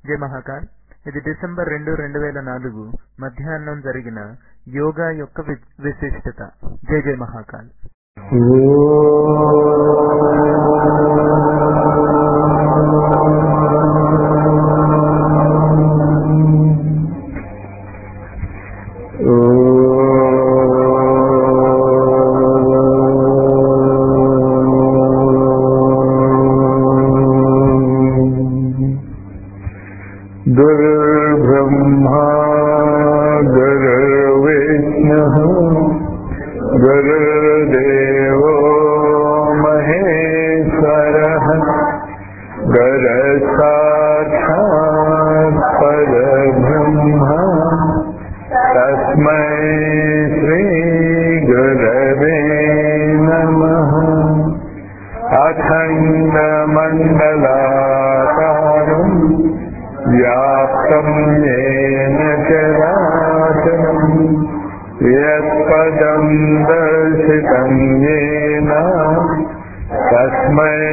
జై మహాకాల్ ఇది డిసెంబర్ రెండు రెండు వేల నాలుగు మధ్యాహ్నం జరిగిన యోగా యొక్క వి- విశిష్టత జై జై మహాకాల్ गुरुर्ब्रह्मा गुरुर्विष्णुः गुरुर्देवो महेश्वरः गुरसाक्षात् परब्रह्म तस्मै श्रीगुरवे नमः अखण्डमण्डलाकारम् व्याप्तम् येन चराचरम् यत्पदम् दर्शितम् येन तस्मै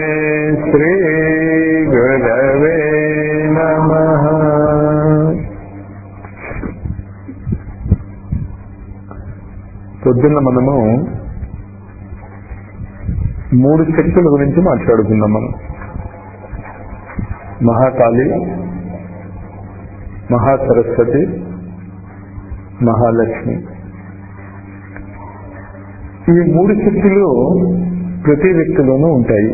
श्रीगुरवे नमः పొద్దున్న మనము మూడు శక్తుల గురించి మాట్లాడుకుందాం మనం మహాకాళి మహాసరస్వతి మహాలక్ష్మి ఈ మూడు శక్తులు ప్రతి వ్యక్తిలోనూ ఉంటాయి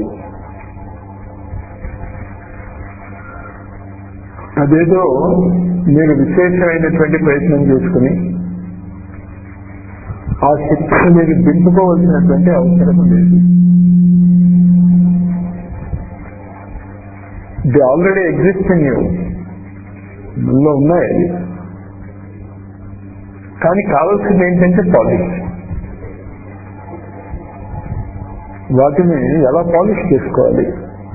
అదేదో మీరు విశేషమైనటువంటి ప్రయత్నం చేసుకుని ఆ శక్తిని మీరు దింపుకోవాల్సినటువంటి అవసరం లేదు the already exist in you మనలో ఉన్నాయి అవి కానీ కావాల్సింది ఏంటంటే పాలిష్ వాటిని ఎలా పాలిష్ చేసుకోవాలి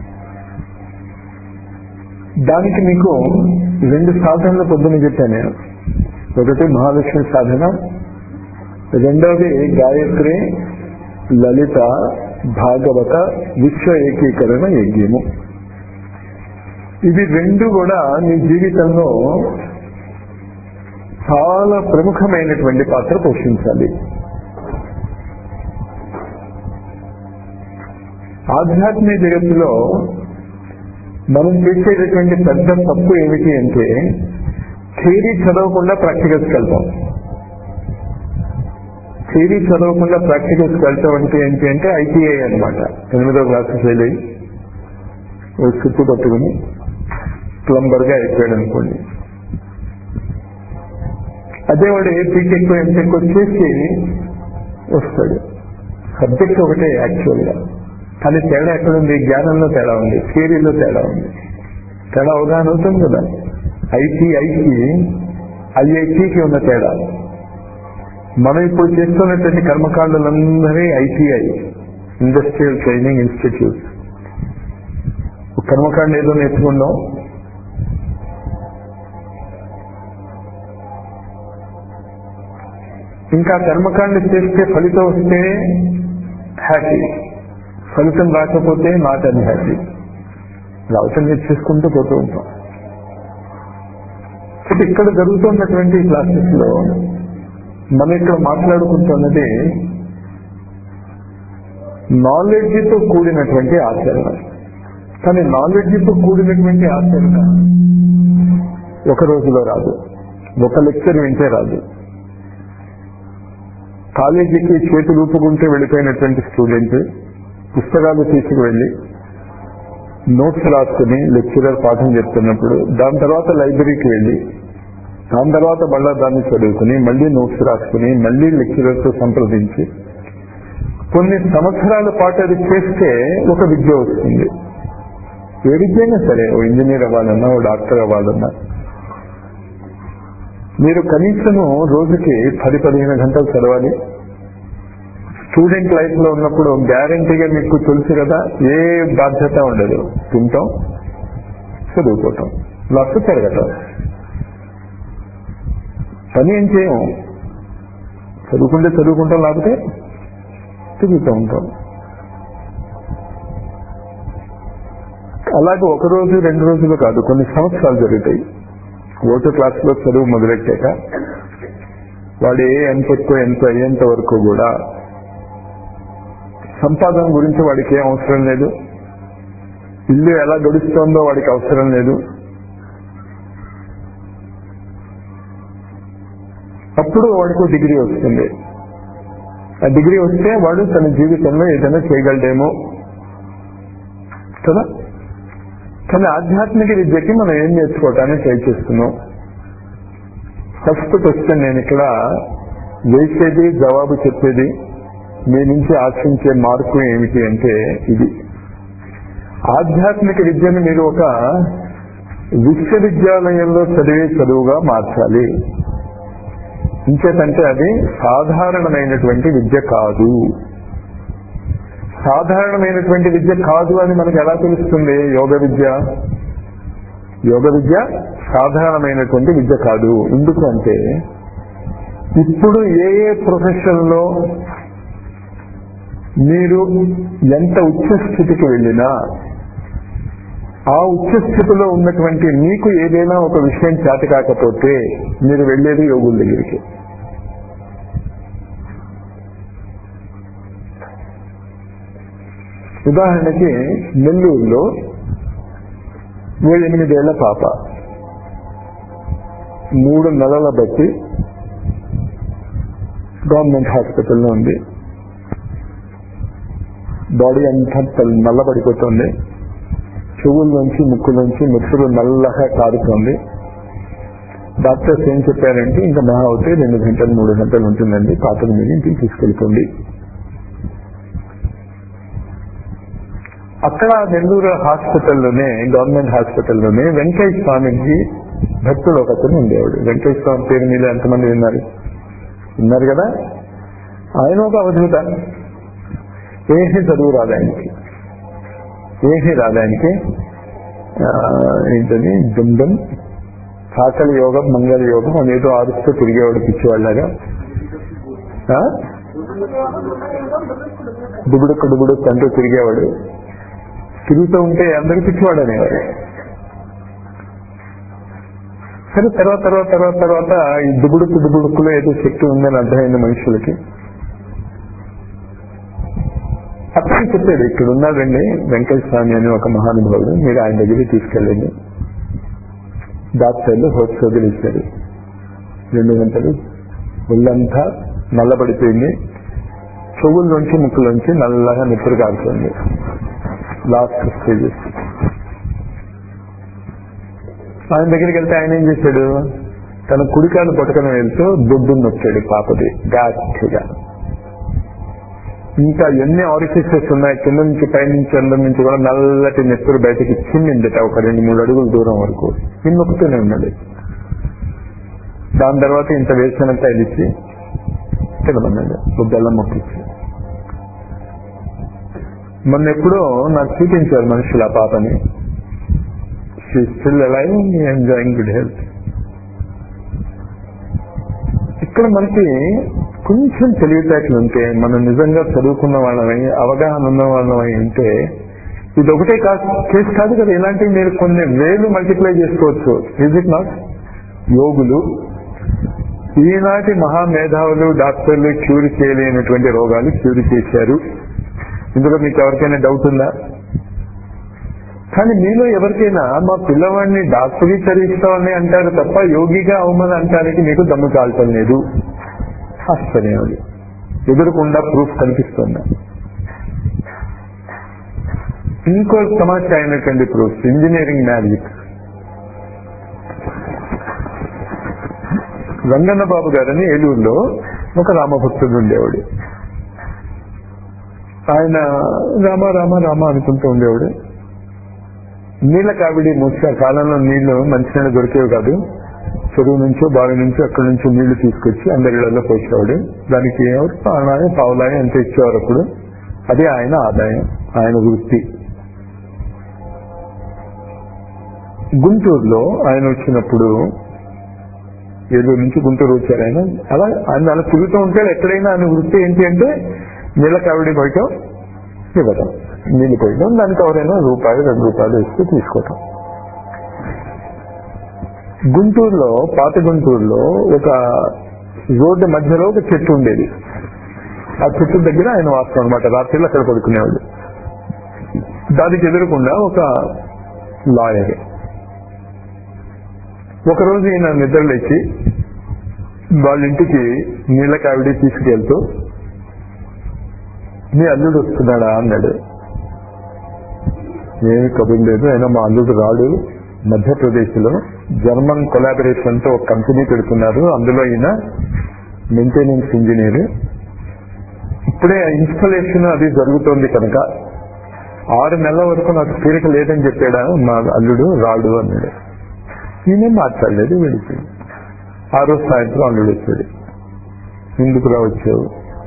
దానికి మీకు రెండు సాధనలు పొద్దున చెప్పాను నేను ఒకటి మహాలక్ష్మి సాధన రెండవది గాయత్రి లలిత భాగవత విశ్వ ఏకీకరణ యజ్ఞము ఇవి రెండు కూడా మీ జీవితంలో చాలా ప్రముఖమైనటువంటి పాత్ర పోషించాలి ఆధ్యాత్మిక జగత్తులో మనం చేసేటటువంటి పెద్ద తప్పు ఏమిటి అంటే థియరీ చదవకుండా ప్రాక్టికల్స్కి వెళ్తాం థియరీ చదవకుండా ప్రాక్టికల్స్కి వెళ్తాం అంటే ఏంటి అంటే ఐటీఐ అనమాట ఎనిమిదో క్లాసు ఫెయిల్ అయ్యి ఓ చుట్టు పట్టుకుని ప్లంబర్ గా అయిపోయాడు అనుకోండి అదే వాడు ఏ బీటెక్ ఎంటెక్ వచ్చేసి వస్తాడు సబ్జెక్ట్ ఒకటే యాక్చువల్ గా కానీ తేడా ఎక్కడ ఉంది జ్ఞానంలో తేడా ఉంది థియరీలో తేడా ఉంది తేడా అవగాహన అవుతుంది కదా ఐటీఐకి ఐఐటికి ఉన్న తేడా మనం ఇప్పుడు చేస్తున్నటువంటి కర్మకాండలందరి ఐటీఐ ఇండస్ట్రియల్ ట్రైనింగ్ ఇన్స్టిట్యూట్ కర్మకాండ ఏదో నేర్చుకున్నాం ఇంకా కర్మకాండ చేస్తే ఫలితం వస్తే హ్యాపీ ఫలితం రాకపోతే నాట్ అన్ హ్యాపీ రావటం నేర్చేసుకుంటూ పోతూ ఉంటాం అయితే ఇక్కడ జరుగుతున్నటువంటి క్లాసెస్ లో మనం ఇక్కడ మాట్లాడుకుంటున్నది నాలెడ్జ్తో కూడినటువంటి ఆచరణ కానీ నాలెడ్జ్తో కూడినటువంటి ఆచరణ ఒక రోజులో రాదు ఒక లెక్చర్ వింటే రాదు కాలేజీకి చేతులు ఊపుకుంటే వెళ్ళిపోయినటువంటి స్టూడెంట్ పుస్తకాలు తీసుకువెళ్ళి నోట్స్ రాసుకుని లెక్చరర్ పాఠం చెప్తున్నప్పుడు దాని తర్వాత లైబ్రరీకి వెళ్ళి దాని తర్వాత మళ్ళా దాన్ని చదువుకుని మళ్ళీ నోట్స్ రాసుకుని మళ్ళీ లెక్చరర్తో సంప్రదించి కొన్ని సంవత్సరాల పాటు అది చేస్తే ఒక విద్య వస్తుంది ఏ విద్య అయినా సరే ఓ ఇంజనీర్ అవ్వాలన్నా ఓ డాక్టర్ అవ్వాలన్నా మీరు కనీసము రోజుకి పది పదిహేను గంటలు చదవాలి స్టూడెంట్ లైఫ్ లో ఉన్నప్పుడు గ్యారంటీగా మీకు తెలుసు కదా ఏ బాధ్యత ఉండదు తింటాం చదువుకోవటం లక్ష తిరగటం పని ఏం చేయము చదువుకుంటే చదువుకుంటాం లేకపోతే తిరుగుతూ ఉంటాం అలాగే ఒక రోజు రెండు రోజులు కాదు కొన్ని సంవత్సరాలు జరుగుతాయి ఓటో క్లాస్లో చదువు మొదలెట్టాక వాడు ఏ ఎంత ఎక్కువ ఎంత అయ్యేంత వరకు కూడా సంపాదన గురించి వాడికి ఏం అవసరం లేదు ఇల్లు ఎలా గడుస్తోందో వాడికి అవసరం లేదు అప్పుడు వాడికి డిగ్రీ వస్తుంది ఆ డిగ్రీ వస్తే వాడు తన జీవితంలో ఏదైనా చేయగలడేమో కదా కానీ ఆధ్యాత్మిక విద్యకి మనం ఏం నేర్చుకోవటానికి ట్రై చేస్తున్నాం ఫస్ట్ క్వశ్చన్ నేను ఇక్కడ వేసేది జవాబు చెప్పేది మీ నుంచి ఆశించే మార్పు ఏమిటి అంటే ఇది ఆధ్యాత్మిక విద్యను మీరు ఒక విశ్వవిద్యాలయంలో చదివే చదువుగా మార్చాలి ఇంకేతంటే అది సాధారణమైనటువంటి విద్య కాదు సాధారణమైనటువంటి విద్య కాదు అని మనకు ఎలా తెలుస్తుంది యోగ విద్య యోగ విద్య సాధారణమైనటువంటి విద్య కాదు ఎందుకు అంటే ఇప్పుడు ఏ ఏ ప్రొఫెషన్ లో మీరు ఎంత ఉచ్చ స్థితికి వెళ్ళినా ఆ ఉచ్చ స్థితిలో ఉన్నటువంటి మీకు ఏదైనా ఒక విషయం చేత కాకపోతే మీరు వెళ్ళేది యోగుల దగ్గరికి ఉదాహరణకి నెల్లూరులో ఓ ఎనిమిదేళ్ల పాప మూడు నెలల బట్టి గవర్నమెంట్ హాస్పిటల్లో ఉంది బాడీ అంతా తెల్ల- నల్లబడిపోతుంది చెవుల నుంచి ముక్కు నుంచి ముక్కులు నల్లగా కారుతోంది డాక్టర్స్ ఏం చెప్పారంటే ఇంకా మహా అవుతే రెండు గంటలు మూడు గంటలు ఉంటుందండి పాపను మీరు ఇంటికి తీసుకెళ్ళిపోండి అక్కడ నెల్లూరు హాస్పిటల్లోనే గవర్నమెంట్ హాస్పిటల్లోనే వెంకయ్య స్వామికి భక్తుడు ఒక అతను ఉండేవాడు వెంకయ్య స్వామి పేరు మీద ఎంతమంది విన్నారు విన్నారు కదా ఆయన ఒక అవధూత ఏహి చదువు రాదు ఆయనకి ఏహి రాదు ఆయనకి ఆ, ఏంటని దుందం సాకలి యోగం మంగళ యోగం అనేదో ఆరుస్తూ తిరిగేవాడు పిచ్చివాళ్ళగా ఆ? దుబుడుకు దుబుడుకు అంటూ తిరిగేవాడు తిరుగుతూ ఉంటే అందరూ పిచ్చివాడు అనేవాడు సరే తర్వాత తర్వాత తర్వాత తర్వాత ఈ దుబుడుకు దుబుడుకులో ఏదో శక్తి ఉందని అర్థమైంది మనుషులకి అతను చెప్పాడు ఇక్కడ ఉన్నాడండి వెంకట స్వామి అని ఒక మహానుభావుడు మీరు ఆయన దగ్గరికి తీసుకెళ్ళండి డాక్టర్లు హోస్టోదులు ఇచ్చారు రెండు గంటలు ఒళ్ళంతా నల్లబడిపోయింది చెవుల నుంచి ముక్కులోంచి నల్లగా నిప్పులు కారుతుంది లాస్ట్ స్టేజెస్ ఆయన దగ్గరికి వెళ్తే ఆయన ఏం చేశాడు తన కుడికాలు పట్టుకుని వెళ్తూ దొడ్డును నొక్కాడు పాపది గట్టిగా ఇంకా ఎన్ని ఆరిఫిసెస్ ఉన్నాయి కింద నుంచి పై నుంచి అందరి నుంచి కూడా నల్లటి నెత్తురు బయటకి చిమ్మిందట ఒక రెండు మూడు అడుగుల దూరం వరకు చిన్న నొక్కుతూనే ఉన్నాడు దాని తర్వాత ఇంత వేసినంత ఇచ్చి తినమన్నాడు ఒక బెల్లం మొక్కిచ్చి మొన్న ఎప్పుడో నాకు చూపించారు మనుషులు ఆ పాపని still alive enjoying good health ఇక్కడ మనకి కొంచెం తెలివితేటలు ఉంటే మనం నిజంగా చదువుకున్న వాళ్ళమై అవగాహన ఉన్న వాళ్ళమై ఉంటే ఇది ఒకటే కాదు కేసు కాదు కదా ఇలాంటివి మీరు కొన్ని వేలు మల్టిప్లై చేసుకోవచ్చు ఇజ్ ఇట్ నాట్ యోగులు ఈనాటి మహామేధావులు డాక్టర్లు క్యూర్ చేయలేనటువంటి రోగాలు క్యూర్ చేశారు ఇందులో మీకు ఎవరికైనా డౌట్ ఉందా కానీ మీలో ఎవరికైనా మా పిల్లవాడిని డాక్టరీ చదివిస్తామని అంటారు తప్ప యోగిగా అవమని అంటానికి మీకు దమ్ము చాలటం లేదు ఆశ్చర్యం అది ఎదురుకుండా ప్రూఫ్ కనిపిస్తుందా ఇంకో సమస్య అయినటువంటి proof engineering magic Ranganna Babu గారని ఏలూరులో ఒక రామభక్తుడు ఉండేవాడు ఆయన రామ రామ రామ అనుకుంటూ ఉండేవాడు నీళ్ళ కావిడి మూసే కాలంలో నీళ్లు మంచినీళ్ళు దొరికేవి కాదు చెరువు నుంచో బావి నుంచో అక్కడి నుంచి నీళ్లు తీసుకొచ్చి అందరిలో పోసేవాడు దానికి ఎవరు ప్రాణాయ పావులాయ అంత ఇచ్చేవారు అప్పుడు అదే ఆయన ఆదాయం ఆయన వృత్తి గుంటూరులో ఆయన వచ్చినప్పుడు ఏలూరు నుంచి గుంటూరు వచ్చారు ఆయన అలా ఆయన అలా తిరుగుతూ ఉంటాడు ఎక్కడైనా ఆయన వృత్తి ఏంటి అంటే నీళ్ళ కావిడి పోయటం ఇవ్వటం నీళ్ళు పోయడం దానికి ఎవరైనా రూపాయలు రెండు రూపాయలు ఇస్తే తీసుకోవటం గుంటూరులో పాత గుంటూరులో ఒక రోడ్డు మధ్యలో ఒక చెట్టు ఉండేది ఆ చెట్టు దగ్గర ఆయన వాస్తవం అనమాట రాత్రిలో అక్కడ పడుకునేవాడు దానికి ఎదురకుండా ఒక లాయర్ ఒకరోజు ఈయన నిద్ర లేచి వాళ్ళ ఇంటికి నీళ్ళ కావిడి తీసుకెళ్తూ మీ అల్లుడు వస్తున్నాడా అన్నాడు ఏమి కబురు లేదు అయినా మా అల్లుడు రాడు మధ్యప్రదేశ్ లో జర్మన్ కొలాబరేషన్ తో ఒక కంపెనీ పెడుతున్నారు అందులో ఈయన మెయింటెనెన్స్ ఇంజనీర్ ఇప్పుడే ఇన్స్టలేషన్ అది జరుగుతోంది కనుక ఆరు నెలల వరకు నాకు తీరిక లేదని చెప్పాడా మా అల్లుడు రాడు అన్నాడు ఈయనేం మాట్లాడలేదు వెళ్ళిపోయింది ఆ రోజు సాయంత్రం అల్లుడు వచ్చాడు ఎందుకు రా వచ్చావు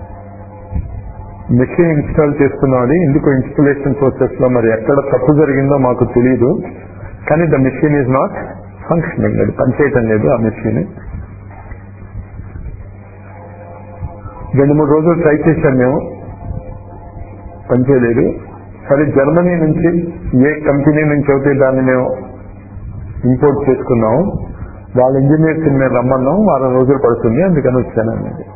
మెషిన్ ఇన్స్టాల్ చేస్తున్నాడు ఎందుకు ఇన్స్టలేషన్ ప్రాసెస్ లో మరి ఎక్కడ తప్పు జరిగిందో మాకు తెలియదు కానీ the machine is not functioning అది పనిచేయటం లేదు ఆ మెషిన్ రెండు మూడు రోజులు ట్రై చేశాం మేము పనిచేయలేదు సరే జర్మనీ నుంచి ఏ కంపెనీ నుంచి అయితే దాన్ని మేము ఇంపోర్ట్ చేసుకున్నాం వాళ్ళ ఇంజనీర్స్ మేము రమ్మన్నాం వారం రోజులు పడుతుంది అందుకని వచ్చాను అన్నది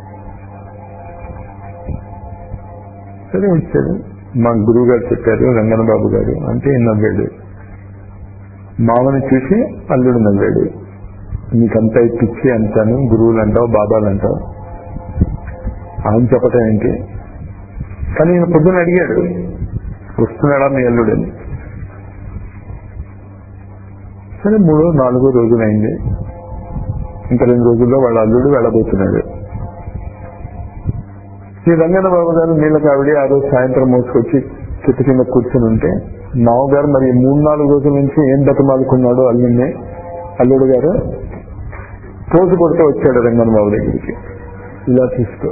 సరే వచ్చాడు మా గురువు గారు చెప్పారు రంగన బాబు గారు అంటే నవ్వాడు మామని చూసి అల్లుడు నవ్వాడు నీకంతా ఈ పిచ్చి అంటాను గురువులు అంటావు బాబాలు అంటావు ఆయన చెప్పటం ఏంటి కానీ ఈయన పొద్దున అడిగాడు వస్తున్నాడా మీ అల్లుడని సరే మూడో నాలుగో రోజులు అయింది ఇంకా రెండు రోజుల్లో వాళ్ళ అల్లుడు వెళ్ళబోతున్నాడు ఈ రంగన్న బాబు గారు నీళ్ళ కావిడి ఆ రోజు సాయంత్రం మోసుకొచ్చి చెట్టు కింద కూర్చుని ఉంటే మామగారు మరి మూడు నాలుగు రోజుల నుంచి ఏం బతమాలుకున్నాడు అల్లుడిని అల్లుడు గారు పోజు కొడుతూ వచ్చాడు రంగన్న బాబు దగ్గరికి ఇలా చూస్తూ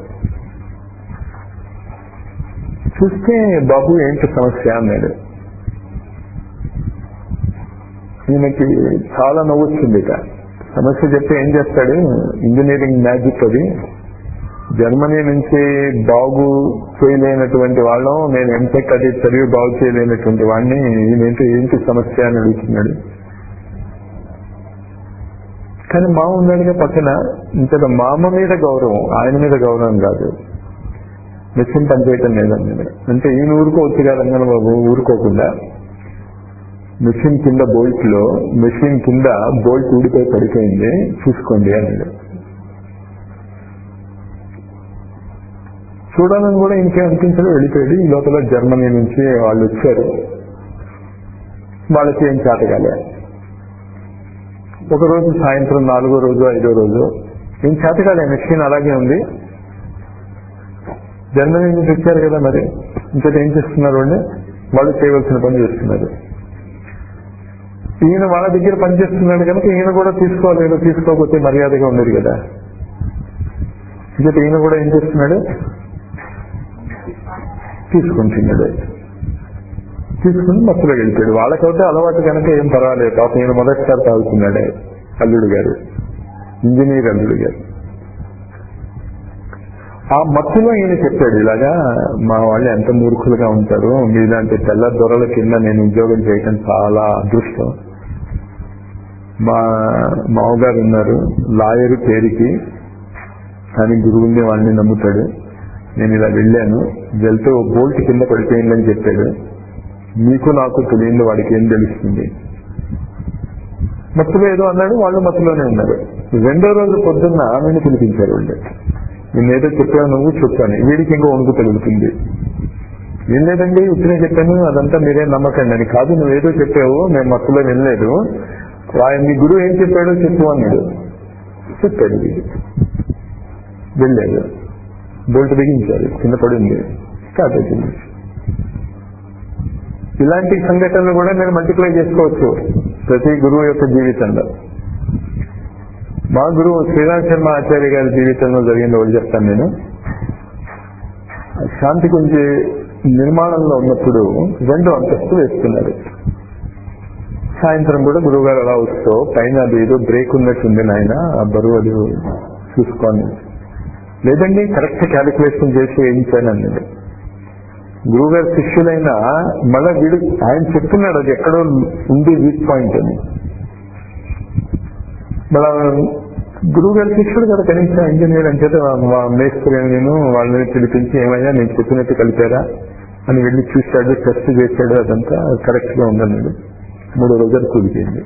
చూస్తే బాబు ఏంటి సమస్య అన్నాడు ఈయనకి చాలా నవ్వొచ్చింది ఇక సమస్య చెప్తే ఏం చేస్తాడు ఇంజనీరింగ్ మ్యాజిక్ అది జర్మనీ నుంచి బాగు చేయలేనటువంటి వాళ్ళం నేను ఎంటెక్ అది చదివి బాగు చేయలేనటువంటి వాడిని ఈయనేంటి ఏంటి సమస్య అని అడుగుతున్నాడు కానీ మామ ఉన్నాడుగా పక్కన ఇంతగా మామ మీద గౌరవం ఆయన మీద గౌరవం కాదు మెషిన్ పనిచేయటం లేదన్నాడు అంటే ఈయన ఊరుకోవచ్చుగా రంగన బాబు ఊరుకోకుండా మెషిన్ కింద బోల్ట్ లో మెషిన్ కింద బోల్ట్ ఊడిపోయి పడిపోయింది చూసుకోండి అన్నాడు చూడాలని కూడా ఇంకే అనిపించడం వెళ్ళిపోయాడు ఈ లోపల జర్మనీ నుంచి వాళ్ళు వచ్చారు వాళ్ళకి ఏం చేతగాలే ఒక రోజు సాయంత్రం నాలుగో రోజు ఐదో రోజు ఏం చేతగాలే మెషిన్ అలాగే ఉంది జర్మనీ నుంచి వచ్చారు కదా మరి ఇంకా ఏం చేస్తున్నారు అంటే వాళ్ళు చేయవలసిన పని చేస్తున్నారు ఈయన వాళ్ళ దగ్గర పనిచేస్తున్నాడు కనుక ఈయన కూడా తీసుకోలేదు తీసుకోకపోతే మర్యాదగా ఉండదు కదా ఇంకా ఈయన కూడా ఏం చేస్తున్నాడు తీసుకుంటున్నాడు తీసుకుని మత్తులో వెళ్ళిపోయాడు వాళ్ళకైతే అలవాటు కనుక ఏం పర్వాలేదు పాపం ఈయన మొదటిసారి తాగుతున్నాడే అల్లుడు గారు ఇంజనీర్ అల్లుడు గారు ఆ మత్తులో ఈయన చెప్పాడు ఇలాగా మా వాళ్ళు ఎంత మూర్ఖులుగా ఉంటారు మీలాంటి తెల్ల దొరల కింద నేను ఉద్యోగం చేయటం చాలా అదృష్టం మా మామగారు ఉన్నారు లాయరు పేరుకి కానీ గురువుని వాళ్ళని నమ్ముతాడు నేను ఇలా వెళ్ళాను వెళ్తే ఓ బోల్ట్ కింద పడిపోయిందని చెప్పాడు మీకు నాకు తెలియదు వాడికి ఏం తెలుస్తుంది మత్తులో ఏదో అన్నాడు వాళ్ళు మత్తులోనే ఉన్నారు రెండో రోజు పొద్దున్న ఆమెను పిలిపించారు వాళ్ళు నేనేదో చెప్పాను నువ్వు చెప్పాను వీడికి ఇంకో వణుకు తగులుతుంది ఏం లేదండి ఇప్పుడే చెప్పాను అదంతా మీరేం నమ్మకండి అని కాదు నువ్వేదో చెప్పావు మేము మత్తులో వినలేదు ఆయన మీ గురువు ఏం చెప్పాడో చెప్పు అన్నాడు చెప్పాడు వీడు వెళ్ళాడు బోల్ట్ బిగించారు కింద పడింది స్టార్ట్ అవుతుంది ఇలాంటి సంఘటనలు కూడా నేను మల్టిప్లై చేసుకోవచ్చు ప్రతి గురువు యొక్క జీవితంలో మా గురువు శ్రీరామ్ శర్మ ఆచార్య గారి జీవితంలో జరిగింది ఒకటి చెప్తాను నేను శాంతి గురించి నిర్మాణంలో ఉన్నప్పుడు రెండో అంతస్తు వేస్తున్నారు సాయంత్రం కూడా గురువు గారు అలా వస్తూ పైన అది ఏదో బ్రేక్ ఉన్నట్టుంది నాయన ఆ బరువు అది చూసుకోండి లేదండి కరెక్ట్ క్యాలిక్యులేషన్ చేసి వేయించాను అన్నది గురువుగారి శిష్యులైన మళ్ళా వీడు ఆయన చెప్తున్నాడు అది ఎక్కడో ఉంది వీక్ పాయింట్ అని మళ్ళా గురువుగారి శిష్యుడు కదా కనీసం ఇంజనీర్ అని చేత మా మేస్త్రి నేను వాళ్ళని పిలిపించి ఏమయ్యా నేను చెప్పినట్టు కలిపారా అని వెళ్ళి చూశాడు టెస్ట్ చేశాడు అదంతా కరెక్ట్ గా ఉందన్నాడు మూడు రోజులు కూలిపోయింది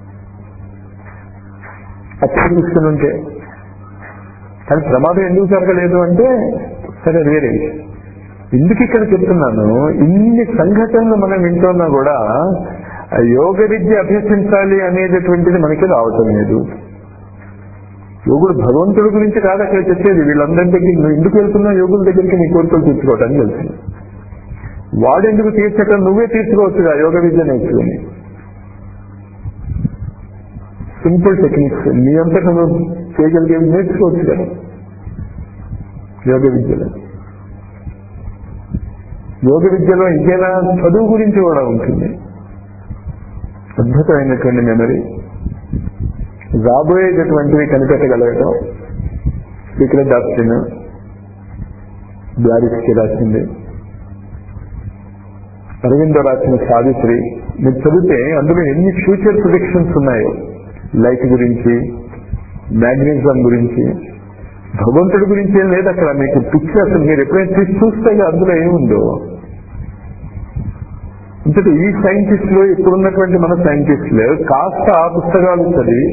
అప్పుడు చూసుకుని ఉంటే కానీ ప్రమాదం ఎందుకు జరగలేదు అంటే సరే వేరే విషయం. ఎందుకు ఇక్కడ చెప్తున్నాను ఇన్ని సంఘటనలు మనం వింటున్నా కూడా ఆ యోగ విద్య అభ్యసించాలి అనేటటువంటిది మనకి రావటం లేదు యోగుడు భగవంతుడి గురించి కాదు అక్కడ చెప్పేది వీళ్ళందరి దగ్గరికి నువ్వు ఎందుకు వెళ్తున్నావు యోగుల దగ్గరికి నీ కోరికలు తీర్చుకోవటానికి వెళ్తున్నావు వాడెందుకు తీర్చటం నువ్వే తీర్చుకోవచ్చు ఆ యోగ విద్య నేర్చుకుని సింపుల్ టెక్నిక్స్ నీ అంతటా నువ్వు చేయగలిగేవి నేర్చుకోవచ్చు కదా యోగ విద్యలో యోగ విద్యలో ఇంకేనా చదువు గురించి కూడా ఉంటుంది అద్భుతమైనటువంటి మెమరీ రాబోయేటటువంటివి కనిపెట్టగలగటం సీక్రెట్ డాక్టరీన్ బ్లారిస్కి రాసింది అరవిందో రాసిన సావిత్రి మీరు చదివితే అందులో ఎన్ని ఫ్యూచర్ ప్రొడిక్షన్స్ ఉన్నాయో లైట్ గురించి మ్యాగ్నిజం గురించి భగవంతుడి గురించి ఏం లేదు అక్కడ మీకు పిక్చర్ అసలు మీరు ఎప్పుడైనా తీసి చూస్తే అందులో ఏముందో ఇంతటి ఈ సైంటిస్టులు ఇప్పుడున్నటువంటి మన సైంటిస్టులు కాస్త ఆ పుస్తకాలు చదివి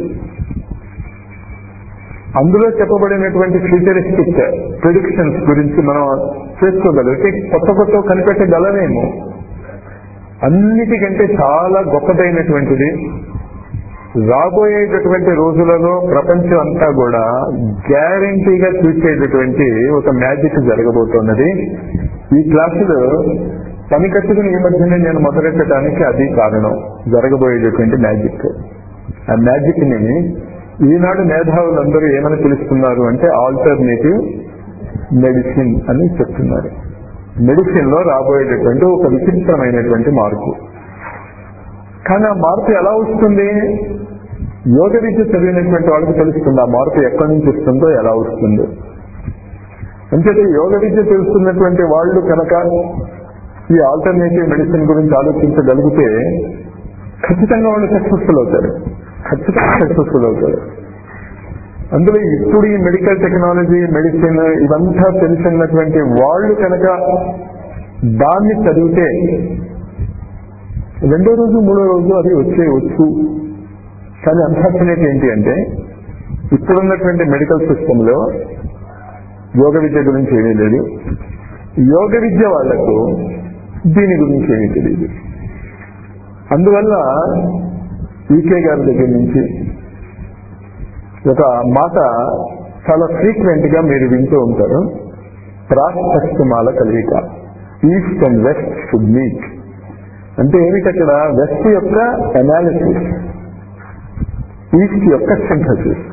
అందులో చెప్పబడినటువంటి ఫ్యూచరిస్టిక్ ప్రిడిక్షన్స్ గురించి మనం చేసుకోగలిగితే కొత్త కొత్త కనిపెట్టగలమేమో అన్నిటికంటే చాలా గొప్పదైనటువంటిది రాబోయేటటువంటి రోజులలో ప్రపంచం అంతా కూడా గ్యారంటీగా చూసేటటువంటి ఒక మ్యాజిక్ జరగబోతున్నది ఈ క్లాసులో పని కట్టుకుని ఈ మధ్యనే నేను మొదలెట్టడానికి అది కారణం జరగబోయేటటువంటి మ్యాజిక్ ఆ మ్యాజిక్ ని ఈనాడు మేధావులందరూ ఏమని పిలుస్తున్నారు అంటే ఆల్టర్నేటివ్ మెడిసిన్ అని చెప్తున్నారు మెడిసిన్ లో రాబోయేటటువంటి ఒక విచిత్రమైనటువంటి మార్పు కానీ ఆ మార్పు ఎలా వస్తుంది యోగ విద్య చదివినటువంటి వాళ్ళకి తెలుస్తుంది ఆ మార్పు ఎక్కడి నుంచి వస్తుందో ఎలా వస్తుందో అంచేతే యోగ విద్య తెలుస్తున్నటువంటి వాళ్ళు కనుక ఈ ఆల్టర్నేటివ్ మెడిసిన్ గురించి ఆలోచించగలిగితే ఖచ్చితంగా వాళ్ళు సక్సెస్ఫుల్ అవుతారు ఖచ్చితంగా సక్సెస్ఫుల్ అవుతారు అందులో ఇప్పుడు ఈ మెడికల్ టెక్నాలజీ మెడిసిన్ ఇదంతా తెలిసినటువంటి వాళ్ళు కనుక దాన్ని చదివితే రెండో రోజు మూడో రోజు అది వచ్చే వచ్చు కానీ అన్ఫార్చునేట్ ఏంటి అంటే ఇప్పుడున్నటువంటి మెడికల్ సిస్టమ్ లో యోగ విద్య గురించి ఏమీ లేదు యోగ విద్య వాళ్లకు దీని గురించి ఏమీ తెలియదు అందువల్ల ఈకే గారి దగ్గర నుంచి ఒక మాట చాలా ఫ్రీక్వెంట్ గా మీరు వింటూ ఉంటారు ప్రాపశ్చిమాల కలయిక east and west should meet అంటే ఏమిటి అక్కడ వెస్ట్ యొక్క అనాలిసిస్ ఈస్ట్ యొక్క సింథసిస్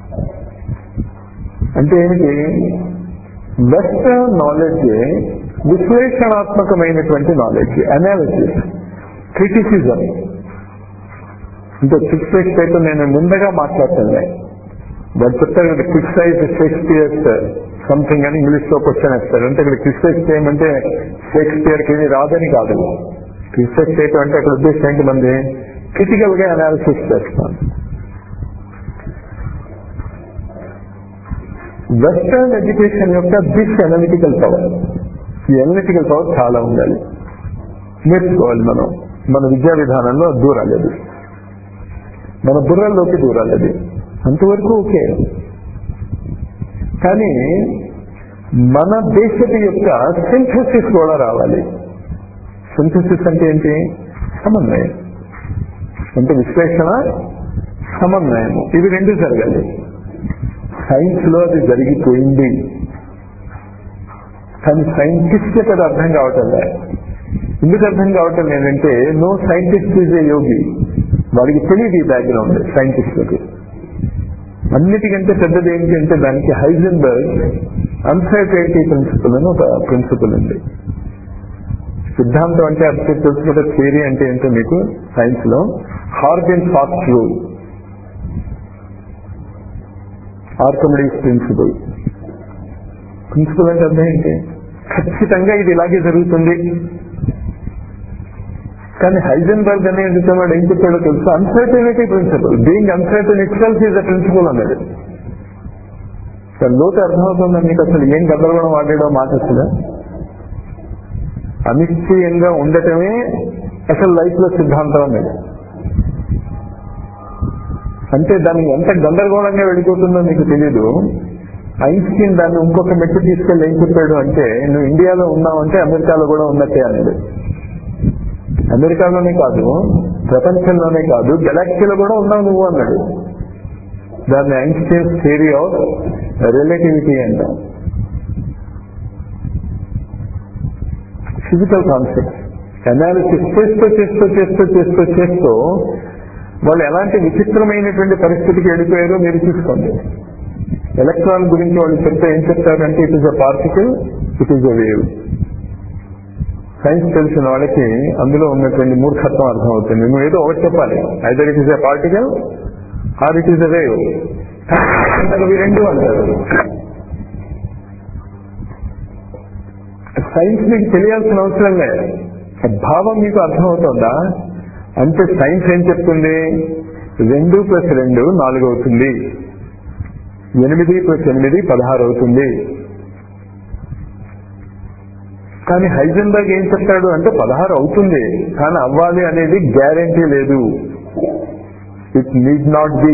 అంటే ఏమిటి వెస్ట్ నాలెడ్జ్ విశ్లేషణాత్మకమైనటువంటి నాలెడ్జ్ అనాలిసిస్ క్రిటిసిజం అంటే క్రిటిసైజ్ పేపర్ నేను ముందుగా మాట్లాడుతున్నాయి వాడు చెప్తారు కదా క్రిటిసైజ్ షేక్స్పియర్స్ సంథింగ్ అని ఇంగ్లీష్ లో క్వశ్చన్ వేస్తారు అంటే ఇక్కడ క్రిటిసైజ్ చేయమంటే షేక్స్పియర్ కి ఇది రాదని కాదు క్రిటిసైజ్ చేయటం అంటే అక్కడ ఉద్దేశం ఏంటి మంది క్రిటికల్ గా అనాలిసిస్ చేస్తాను వెస్టర్న్ ఎడ్యుకేషన్ యొక్క దిస్ అనలిటికల్ పవర్ ఈ అనలిటికల్ పవర్ చాలా ఉండాలి నేర్చుకోవాలి మనం మన విద్యా విధానంలో దూరాలేదు మన బుర్రల్లోకి దూరాలేదు అంతవరకు ఓకే కానీ మన దేశపు యొక్క సింథసిస్ కూడా రావాలి సింథసిస్ అంటే ఏంటి సమన్వయం అంటే విశ్లేషణ సమన్వయము ఇవి రెండు జరగాలి సైన్స్ లో అది జరిగిపోయింది కానీ సైంటిస్ట్ అది అర్థం కావటం లేదు ఎందుకు అర్థం కావటం లేదంటే no scientist is a yogi వాడికి తెలియదు ఈ బ్యాక్గ్రౌండ్ సైంటిస్టులకు అన్నిటికంటే పెద్దది ఏంటి అంటే దానికి హైజెన్బర్గ్ అన్సర్టైనిటీ ప్రిన్సిపల్ అని ఒక ప్రిన్సిపల్ ఉంది సిద్ధాంతం అంటే అర్థం తెలుసుకుంటే థియరీ అంటే ఏంటో మీకు సైన్స్ లో hard and fast rule Archimedes principle principle అంటే అర్థం ఏంటి ఖచ్చితంగా ఇది ఇలాగే జరుగుతుంది కానీ హైజెన్బర్గ్ అనే వాడు ఏం చెప్పాడో తెలుసు uncertainty principle being uncertain itself is a principle అన్నాడు లోతు అర్థమవుతుందా మీకు అసలు ఏం గందరగోళం వాడాడో మాట అసలు అనిశ్చయంగా ఉండటమే అసలు లైఫ్ లో సిద్ధాంతం అన్నాడు అంటే దాన్ని ఎంత గందరగోళంగా వెళ్ళిపోతుందో మీకు తెలియదు ఐన్స్టీన్ దాన్ని ఇంకొక మెట్టు తీసుకెళ్ళి ఏం చెప్పాడు అంటే నువ్వు ఇండియాలో ఉన్నావంటే అమెరికాలో కూడా ఉన్నట్టే అన్నాడు అమెరికాలోనే కాదు ప్రపంచంలోనే కాదు గెలాక్సీలో కూడా ఉన్నావు నువ్వు అన్నాడు దాన్ని ఐన్స్టీన్స్ థియరీ ఆఫ్ రిలేటివిటీ అంట ఫిజికల్ కాన్సెప్ట్ అనాలిసిస్ చేస్తూ చేస్తూ చేస్తూ చేస్తూ చేస్తూ వాళ్ళు ఎలాంటి విచిత్రమైనటువంటి పరిస్థితికి వెళ్ళిపోయారో మీరు చూసుకోండి ఎలక్ట్రాన్ గురించి వాళ్ళు చెప్తే ఏం చెప్తారంటే it is a particle it is a wave science తెలిసిన వాళ్ళకి అందులో ఉన్నటువంటి మూర్ఖత్వం అర్థమవుతుంది నువ్వు ఏదో ఒకటి చెప్పాలి either it is a particle or it is a wave అవి రెండు అంటారు సైన్స్ మీకు తెలియాల్సిన అవసరం లేదు భావం మీకు అర్థమవుతుందా అంటే సైన్స్ ఏం చెప్తుంది రెండు ప్లస్ రెండు నాలుగు అవుతుంది ఎనిమిది ప్లస్ ఎనిమిది పదహారు అవుతుంది కానీ హైజెన్బర్గ్ ఏం చెప్తాడు అంటే పదహారు అవుతుంది కానీ అవ్వాలి అనేది గ్యారంటీ లేదు ఇట్ నీడ్ నాట్ బి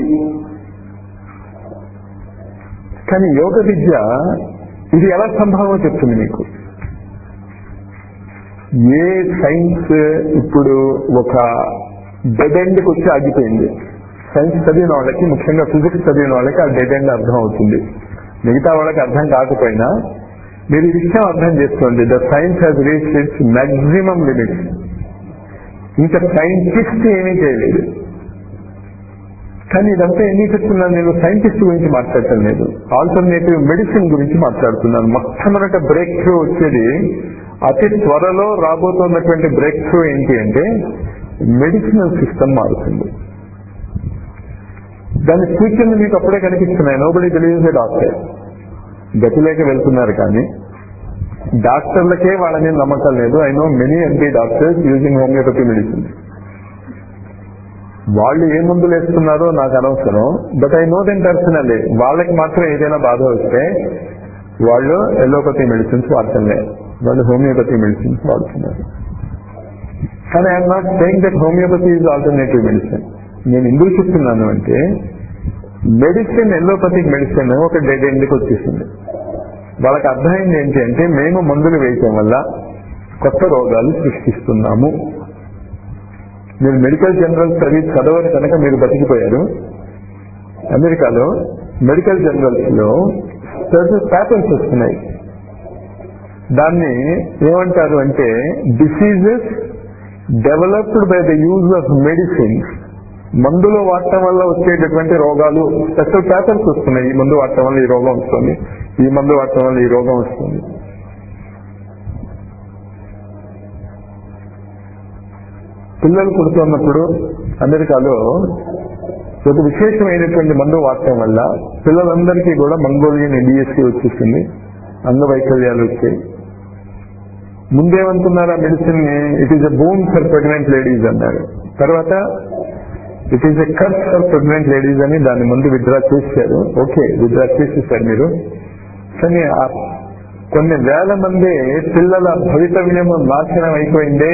కానీ యోగ విద్య ఇది ఎలా సంభవమో చెప్తుంది మీకు ఏ సైన్స్ ఇప్పుడు ఒక డెడ్ ఎండ్కి వచ్చి ఆగిపోయింది సైన్స్ చదివిన వాళ్ళకి ముఖ్యంగా ఫిజిక్స్ చదివిన వాళ్ళకి ఆ డెడ్ ఎండ్ అర్థం అవుతుంది మిగతా వాళ్ళకి అర్థం కాకపోయినా మీరు ఈ విషయం అర్థం చేసుకోండి the science has reach its maximum limits ఇంకా సైంటిస్ట్ ఏమీ చేయలేదు కానీ ఇదంతా ఎందుకు చెప్తున్నాను నేను సైంటిస్ట్ గురించి మాట్లాడటం లేదు ఆల్టర్నేటివ్ మెడిసిన్ గురించి మాట్లాడుతున్నాను మొట్టమొదట బ్రేక్ త్రూ వచ్చేది అతి త్వరలో రాబోతున్నటువంటి బ్రేక్ త్రూ ఏంటి అంటే మెడిసినల్ సిస్టమ్ మారుతుంది దాని సూచనలు మీకు అప్పుడే కనిపిస్తున్నాయి నోబడి తెలియజే డాక్టర్ గతిలేక వెళ్తున్నారు కానీ డాక్టర్లకే వాళ్ళ మీద నమ్మకం లేదు I know many MP doctors using homeopathy medicine వాళ్ళు ఏ మందులు వేస్తున్నారో నాకు అనవసరం but I know then personally వాళ్ళకి మాత్రం ఏదైనా బాధ వస్తే వాళ్ళు ఎలోపతి మెడిసిన్స్ వాడటం లేదు వాళ్ళు హోమియోపతి మెడిసిన్స్ వాడుతున్నారు కానీ I'm not saying that homeopathy is alternative medicine నేను ఎందుకు చెప్తున్నాను అంటే మెడిసిన్ ఎల్లోపతిక్ మెడిసిన్ ఒక డెడ్ ఎండ్కి వచ్చేసింది వాళ్ళకి అర్థమైంది ఏంటి అంటే మేము మందులు వేయటం వల్ల కొత్త రోగాలు సృష్టిస్తున్నాము మీరు మెడికల్ జనరల్ సర్వీస్ చదవని కనుక మీరు బతికిపోయారు అమెరికాలో మెడికల్ జనరల్స్ లో పేపర్స్ వస్తున్నాయి దాన్ని ఏమంటారు అంటే diseases developed by the use of medicines మందులు వాడటం వల్ల వచ్చేటటువంటి రోగాలు స్పెషల్ పేపర్స్ వస్తున్నాయి ఈ మందు వాడటం వల్ల ఈ రోగం వస్తుంది ఈ మందు వాడటం వల్ల ఈ రోగం వస్తుంది పిల్లలు పుడుతున్నప్పుడు అమెరికాలో ఒక విశేషమైనటువంటి మందు వాడటం వల్ల పిల్లలందరికీ కూడా మంగోలియన్ డిఎస్సీ వచ్చేసింది అంగవైకల్యాలు వచ్చాయి ముందేమనుకున్నారు ఆ మెడిసిన్ ని it is a boon for pregnant ladies అన్నారు తర్వాత it is a curse for pregnant ladies అని దాని ముందు విత్డ్రా చేశారు ఓకే విత్డ్రా చేసేసారు మీరు కానీ ఆ కొన్ని వేల మంది పిల్లల భవితవ్యం నాశనం అయిపోయిందే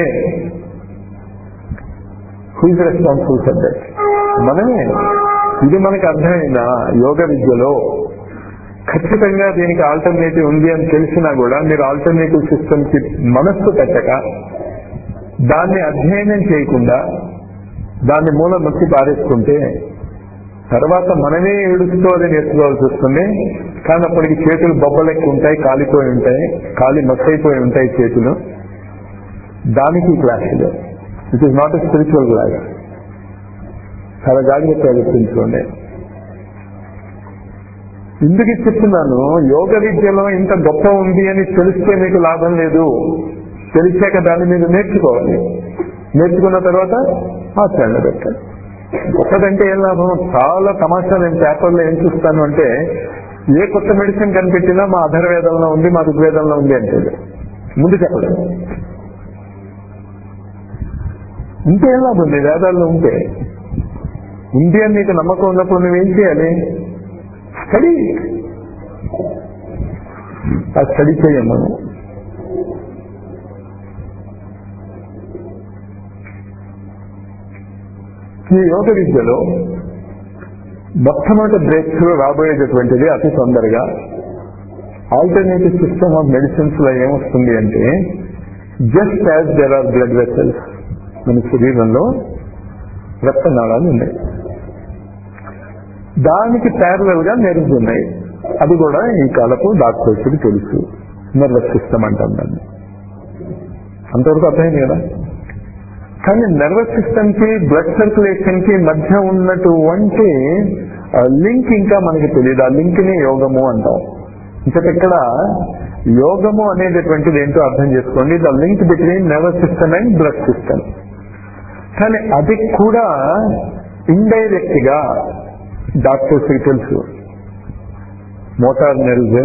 హూజ్ రెస్పాన్సిబుల్ ఫర్ దట్ మనమే ఇది మనకు అర్థమైందా యోగ విద్యలో ఖచ్చితంగా దీనికి ఆల్టర్నేటివ్ ఉంది అని తెలిసినా కూడా మీరు ఆల్టర్నేటివ్ సిస్టమ్ కి మనస్సు పెట్టక దాన్ని అధ్యయనం చేయకుండా దాన్ని మూల నొక్కి పారేసుకుంటే తర్వాత మనమే ఏడుస్తూ అది నేర్చుకోవాల్సి వస్తుంది కానీ అప్పటికి చేతులు బొబ్బలెక్కి ఉంటాయి కాలిపోయి ఉంటాయి కాలి మచ్చైపోయి ఉంటాయి చేతులు దానికి క్లాసులు it is not a spiritual class చాలా జాగ్రత్తగా గుర్తుంచుకోండి ఎందుకు ఇది చెప్తున్నాను యోగ విద్యలో ఇంత గొప్ప ఉంది అని తెలిస్తే మీకు లాభం లేదు తెలిసాక దాన్ని మీరు నేర్చుకోవాలి నేర్చుకున్న తర్వాత ఆచరణ పెట్టాలి గొప్పదంటే ఏం లాభం చాలా తమాషా నేను పేపర్లో ఏం చూస్తాను అంటే ఏ కొత్త మెడిసిన్ కనిపెట్టినా మా అధర్వేదంలో ఉంది మా ఋగ్వేదంలో ఉంది అంటే ముందు చెప్పలేదు ఉంటే ఎలా ఉంది వేదాల్లో ఉంటే ఉంది అని నీకు నమ్మకం ఉన్నప్పుడు నువ్వేం చేయాలి స్టడీ ఆ స్టడీ చేయం మనం ఈ యోగ విద్యలో మొట్టమొదటి బ్రేక్ త్రూ రాబోయేటటువంటిది అతి తొందరగా ఆల్టర్నేటివ్ సిస్టమ్ ఆఫ్ మెడిసిన్స్ లో ఏమొస్తుంది అంటే just as there are blood vessels మన శరీరంలో రక్తనాళాలు ఉన్నాయి దానికి ప్యారలల్ గా నెర్వ్స్ ఉన్నాయి అది కూడా ఈ కాలపు డాక్టర్స్ కి తెలుసు నర్వస్ సిస్టమ్ అంటాం దాన్ని అంతవరకు అర్థమైంది కదా కానీ నర్వస్ సిస్టమ్ కి బ్లడ్ సర్క్యులేషన్ కి మధ్య ఉన్నటువంటి లింక్ ఇంకా మనకి తెలియదు ఆ లింక్ ని యోగము అంటాం ఇంకటి ఇక్కడ యోగము అనేటటువంటిది ఏంటో అర్థం చేసుకోండి the link between nervous system and blood system కానీ అది కూడా ఇండైరెక్ట్ గా డాక్టర్స్ కి తెలుసు మోటార్ నెర్వ్స్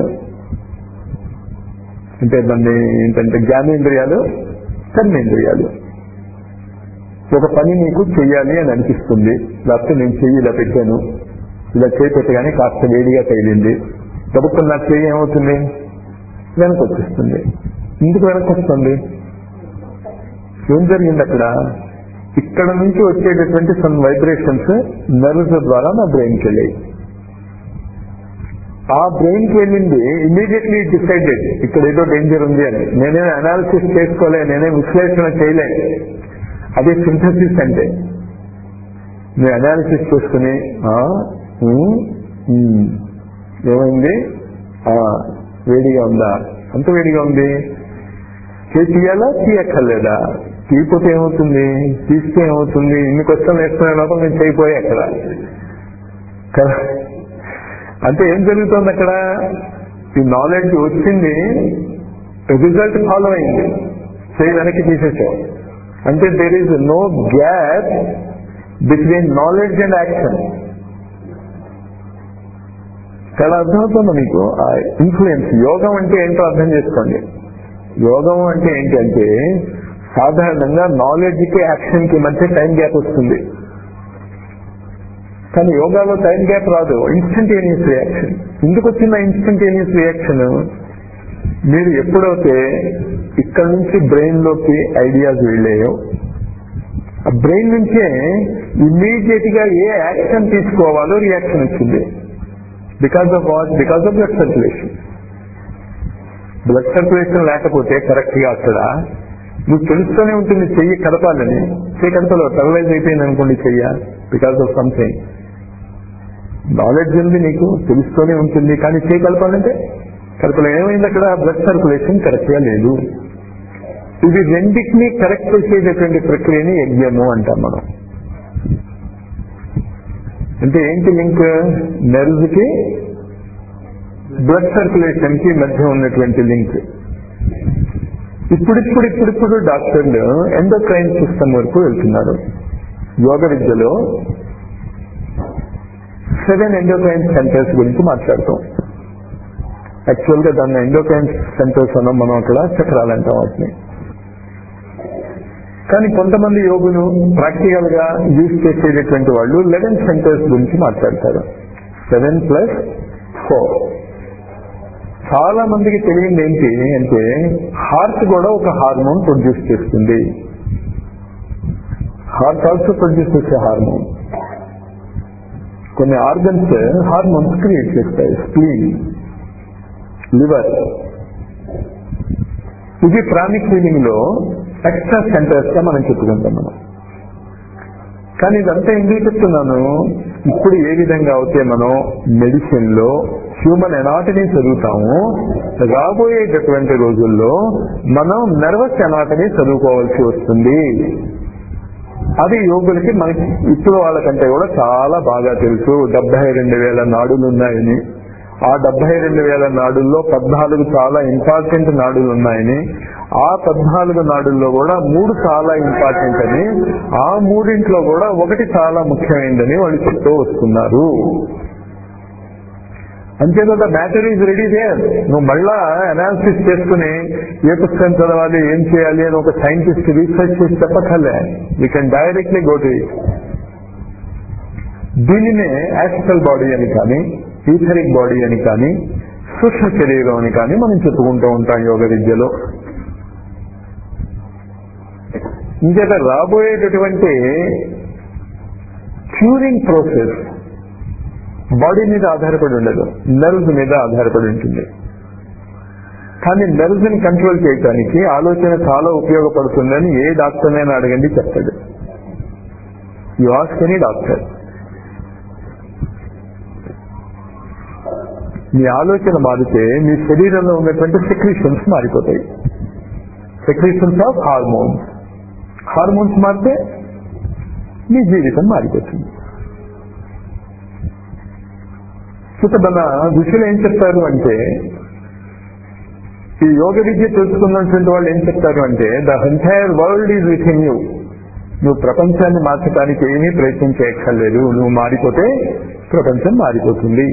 అంటే దాన్ని ఏంటంటే జ్ఞానేంద్రియాలు కర్మేంద్రియాలు ఒక పని నీకు చెయ్యాలి అని అనిపిస్తుంది లేకపోతే నేను చెయ్యి ఇలా పెట్టాను ఇలా చేయి పెట్టగానే కాస్త వేడిగా తగిలింది గబుక్కున్న నా చెయ్యి ఏమవుతుంది వెనక్కి వచ్చేస్తుంది ఎందుకు వెనక్కి వస్తుంది ఏం జరిగింది అక్కడ ఇక్కడ నుంచి వచ్చేటటువంటి సమ్ వైబ్రేషన్స్ నర్వ్స్ ద్వారా నా బ్రెయిన్కి వెళ్ళాయి ఆ బ్రెయిన్ కి వెళ్ళింది ఇమీడియట్లీ డిసైడెడ్ ఇక్కడ ఏదో డేంజర్ ఉంది అని నేనే అనాలిసిస్ చేసుకోలే నేనే విశ్లేషణ చేయలే అదే సింథసిస్ అంటే మీరు అనాలిసిస్ చేసుకుని ఆ, ఉమ్, ఉమ్, ఏమైంది ఆ, వేడిగా ఉందా అంత వేడిగా ఉంది చేయి తీయాలా తీయక్కర్లేదా తీయకపోతే ఏమవుతుంది తీస్తే ఏమవుతుంది ఇన్ని క్వశ్చన్లు వేసుకునే లోపల నేను చేయిపోయా అక్కడ కదా అంటే ఏం జరుగుతుంది అక్కడ ఈ నాలెడ్జ్ వచ్చింది రిజల్ట్ ఫాలో అయింది చేయి వెనక్కి తీసేసావు అంటే there is no gap between knowledge and action చాలా అర్థమవుతుంది మీకు ఆ ఇన్ఫ్లుయెన్స్ యోగం అంటే ఏంటో అర్థం చేసుకోండి యోగం అంటే ఏంటంటే సాధారణంగా నాలెడ్జ్ కి యాక్షన్ కి మధ్య టైం గ్యాప్ వస్తుంది కానీ యోగాలో టైం గ్యాప్ రాదు ఇన్స్టంటేనియస్ రియాక్షన్ ఎందుకు వచ్చింది ఇన్స్టంటేనియస్ రియాక్షన్ మీరు ఎప్పుడైతే ఇక్కడ నుంచి బ్రెయిన్ లోకి ఐడియాస్ వెళ్ళాయో ఆ బ్రెయిన్ నుంచే ఇమ్మీడియట్ గా ఏ యాక్షన్ తీసుకోవాలో రియాక్షన్ వచ్చింది because of what because of blood circulation blood circulation లేకపోతే కరెక్ట్ గా అక్కడ నువ్వు తెలుస్తూనే ఉంటుంది చెయ్యి కదపాలని చెయ్యి కదపలో పెరలైజ్ అయిపోయింది అనుకోండి చెయ్య బికాస్ ఆఫ్ సంథింగ్ నాలెడ్జ్ ఉంది నీకు తెలుస్తూనే ఉంటుంది కానీ చేయి కలపాలంటే కలపలో ఏమైంది అక్కడ బ్లడ్ సర్క్యులేషన్ కరెక్ట్ గా లేదు ఇది రెండింటినీ కరెక్ట్ చేసేటటువంటి ప్రక్రియని యజ్ఞము అంటాం మనం అంటే ఏంటి లింక్ నెర్వ్ కి బ్లడ్ సర్క్యులేషన్ కి మధ్య ఉన్నటువంటి లింక్ ఇప్పుడిప్పుడు ఇప్పుడిప్పుడు డాక్టర్లు ఎండోక్రైన్ సిస్టమ్ వరకు వెళ్తున్నారు యోగ విద్యలో సెవెన్ ఎండోక్రైన్ సెంటర్స్ గురించి మాట్లాడతాం యాక్చువల్ గా దాన్ని ఎండోక్రైన్ సెంటర్స్ అన్నాం మనం అక్కడ చక్రాలు అంటాం వాటిని కానీ కొంతమంది యోగులు ప్రాక్టికల్ గా యూజ్ చేసేటటువంటి వాళ్ళు లెవెన్ సెంటర్స్ గురించి మాట్లాడతారు సెవెన్ ప్లస్ ఫోర్ చాలా మందికి తెలియంది ఏంటి అంటే హార్ట్ కూడా ఒక హార్మోన్ ప్రొడ్యూస్ చేస్తుంది హార్ట్ ఆల్సో ప్రొడ్యూస్ చేసే హార్మోన్ కొన్ని ఆర్గన్స్ హార్మోన్స్ క్రియేట్ చేస్తాయి స్ప్లీన్ లివర్ ఇది ప్రాణిక్ హీలింగ్ లో ఎక్స్ట్రా సెంటర్స్ గా మనం చెప్పుకుంటాం మనం కానీ ఇదంతా ఎందుకు చెప్తున్నాను ఇప్పుడు ఏ విధంగా అయితే మనం మెడిసిన్ లో హ్యూమన్ ఎనాటమీ చదువుతాము రాబోయేటటువంటి రోజుల్లో మనం నర్వస్ ఎనాటమీ చదువుకోవాల్సి వస్తుంది అది యోగులకి మనకి ఇప్పుడు వాళ్ళకంటే కూడా చాలా బాగా తెలుసు డెబ్బై రెండు వేల నాడులు ఉన్నాయని ఆ డెబ్బై రెండు వేల నాడుల్లో పద్నాలుగు చాలా ఇంపార్టెంట్ నాడులు ఉన్నాయని ఆ పద్నాలుగు నాడుల్లో కూడా మూడు చాలా ఇంపార్టెంట్ అని ఆ మూడింట్లో కూడా ఒకటి చాలా ముఖ్యమైనదని వాళ్ళు చెప్తూ వస్తున్నారు అంతేకాక మ్యాటర్ ఈజ్ రెడీ దేర్ నువ్వు మళ్ళా అనాలిసిస్ చేసుకుని ఏ పుస్తకం చదవాలి ఏం చేయాలి అని ఒక సైంటిస్ట్ రీసెర్చ్ చేసి చెప్పక్కర్లే you can directly go to it దీనినే యాస్ట్రల్ బాడీ అని కానీ ఈథరిక్ బాడీ అని కానీ సూక్ష్మ శరీరం అని కానీ మనం చెప్పుకుంటూ ఉంటాం యోగ విద్యలో ఇంకేత రాబోయేటటువంటి క్యూరింగ్ ప్రాసెస్ బాడీ మీద ఆధారపడి ఉండదు నర్వ్స్ మీద ఆధారపడి ఉంటుంది కానీ నర్వ్స్ ని కంట్రోల్ చేయడానికి ఆలోచన చాలా ఉపయోగపడుతుందని ఏ డాక్టర్నైనా అడగండి చెప్తాడు యు ఆస్క్ ఎనీ డాక్టర్ మీ ఆలోచన మారితే మీ శరీరంలో ఉన్నటువంటి సెక్రీషన్స్ మారిపోతాయి సెక్రీషన్స్ ఆఫ్ హార్మోన్స్ హార్మోన్స్ మారితే మీ జీవితం మారిపోతుంది ఇక మన ఋషులు ఏం చెప్తారు అంటే ఈ యోగ విద్య తెలుసుకున్నటువంటి వాళ్ళు ఏం చెప్తారు అంటే the entire world is within you నువ్వు ప్రపంచాన్ని మార్చడానికి ఏమీ ప్రయత్నం చేయక్కర్లేదు నువ్వు మారిపోతే ప్రపంచం మారిపోతుంది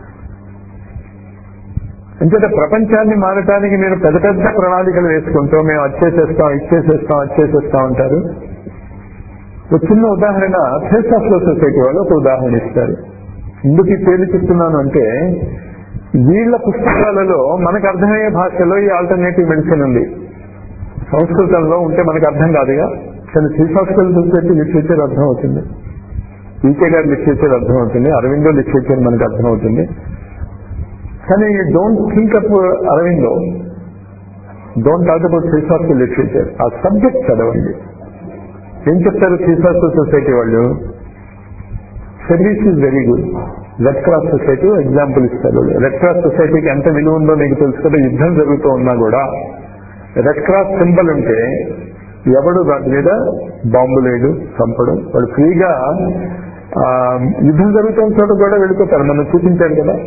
అంచేత ప్రపంచాన్ని మారటానికి మీరు పెద్ద పెద్ద ప్రణాళికలు వేసుకుంటూ మేము వచ్చేసేస్తాం ఇచ్చేసేస్తాం వచ్చేసేస్తాం అంటారు ఒక చిన్న ఉదాహరణ ఫేస్ ఆఫ్ లో సొసైటీ వాళ్ళు ఒక ఉదాహరణ ఇస్తారు ఎందుకు ఈ పేరు చెప్తున్నాను అంటే వీళ్ళ పుస్తకాలలో మనకు అర్థమయ్యే భాషలో ఈ ఆల్టర్నేటివ్ మెడిసిన్ ఉంది సంస్కృతంలో ఉంటే మనకు అర్థం కాదుగా కానీ శ్రీశాస్త్రాలు సొసైటీ లిటరేచర్ అర్థం అవుతుంది ఈకే గారి లిటరేచర్ అర్థం అవుతుంది అరవిందో లిటరేచర్ మనకు అర్థం అవుతుంది కానీ don't think of Aurobindo don't talk about శ్రీశాస్త్ర లిటరేచర్ ఆ సబ్జెక్ట్ చదవండి ఏం చెప్తారు శ్రీశాస్త్ర సొసైటీ వాళ్ళు service is very good Red Cross society example ఇస్తారు రెడ్ క్రాస్ సొసైటీకి ఎంత విలువ ఉందో మీకు తెలుసు కదా యుద్ధం జరుగుతూ ఉన్నా కూడా రెడ్ క్రాస్ సింబల్ ఉంటే ఎవడు దాని మీద బాంబు లేడు చంపడం వాడు ఫ్రీగా ఆ, యుద్ధం జరుగుతున్న చోట కూడా వెళ్ళిపోతారు మనం చూపించారు కదా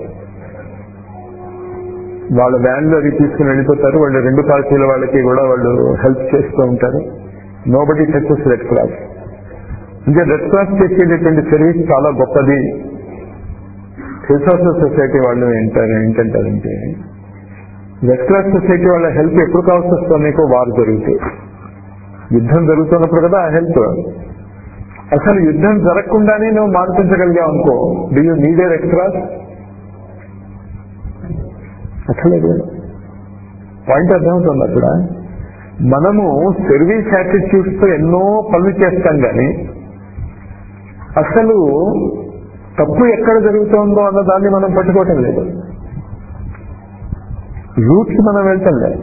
వాళ్ళ వ్యాన్లు అవి తీసుకుని వెళ్ళిపోతారు వాళ్ళు రెండు పార్టీల వాళ్ళకి కూడా వాళ్ళు హెల్ప్ చేస్తూ ఉంటారు nobody touches Red Cross ఇంకా రెడ్ క్రాస్ చేసేటటువంటి సర్వీస్ చాలా గొప్పది ఫిలాసఫర్ సొసైటీ వాళ్ళు ఏంటారు ఏంటంటారంటే రెడ్ క్రాస్ సొసైటీ వాళ్ళ హెల్ప్ ఎప్పుడు కావాల్సి వస్తుంది మీకు వారు జరుగుతాయి యుద్ధం జరుగుతున్నప్పుడు కదా ఆ హెల్ప్ అసలు యుద్ధం జరగకుండానే నువ్వు మార్పించగలిగావు అనుకో do you need Red Cross అసలేదు పాయింట్ అర్థమవుతుంది అక్కడ మనము సర్వీస్ యాటిట్యూడ్స్ తో ఎన్నో పనులు చేస్తాం కానీ అసలు తప్పు ఎక్కడ జరుగుతోందో అన్న దాన్ని మనం పట్టుకోవటం లేదు రూట్స్ మనం వెళ్తాం లేదు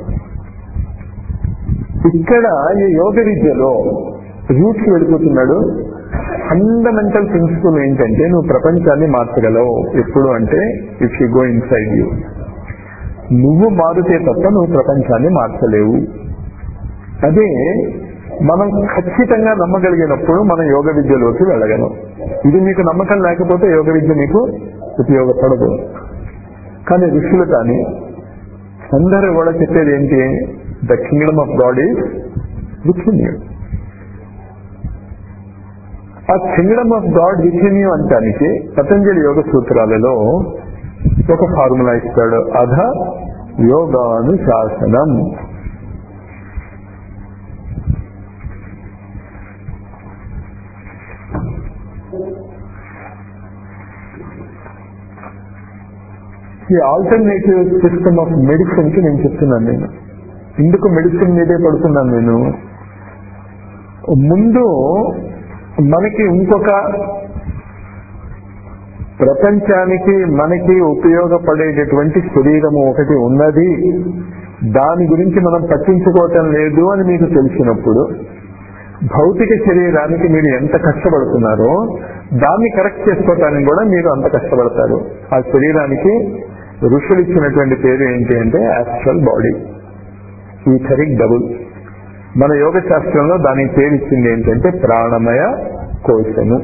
ఇక్కడ ఈ యోగ విద్యలో రూట్స్ వెళ్ళిపోతున్నాడు ఫండమెంటల్ ప్రిన్సిపల్ ఏంటంటే నువ్వు ప్రపంచాన్ని మార్చగలవు ఎప్పుడు అంటే if you go inside you నువ్వు మారితే తప్ప నువ్వు ప్రపంచాన్ని మార్చలేవు అదే మనం ఖచ్చితంగా నమ్మగలిగినప్పుడు మన యోగ విద్యలోకి వెళ్ళగలం ఇది మీకు నమ్మకం లేకపోతే యోగ విద్య మీకు ఉపయోగపడదు కానీ ఋషులు కానీ అందరూ కూడా చెప్పేది ఏంటి the kingdom of God is with you ఆ kingdom of God with you అంటానికి పతంజలి యోగ సూత్రాలలో ఒక ఫార్ములా ఇస్తాడు అధ యోగానుశాసనం ఈ ఆల్టర్నేటివ్ సిస్టమ్ ఆఫ్ మెడిసిన్ కి నేను చెప్తున్నాను నేను ఎందుకు మెడిసిన్ మీదే పడుతున్నాను నేను ముందు మనకి ఇంకొక ప్రపంచానికి మనకి ఉపయోగపడేటటువంటి శరీరము ఒకటి ఉన్నది దాని గురించి మనం పట్టించుకోవటం లేదు అని మీకు తెలిసినప్పుడు భౌతిక శరీరానికి మీరు ఎంత కష్టపడుతున్నారో దాన్ని కరెక్ట్ చేసుకోవటానికి కూడా మీరు అంత కష్టపడతారు ఆ శరీరానికి ఋషులు ఇచ్చినటువంటి పేరు ఏంటి అంటే యాస్ట్రల్ బాడీ ఈథరిక్ డబుల్ మన యోగ శాస్త్రంలో దానికి పేరు ఇచ్చింది ఏంటంటే ప్రాణమయ కోశము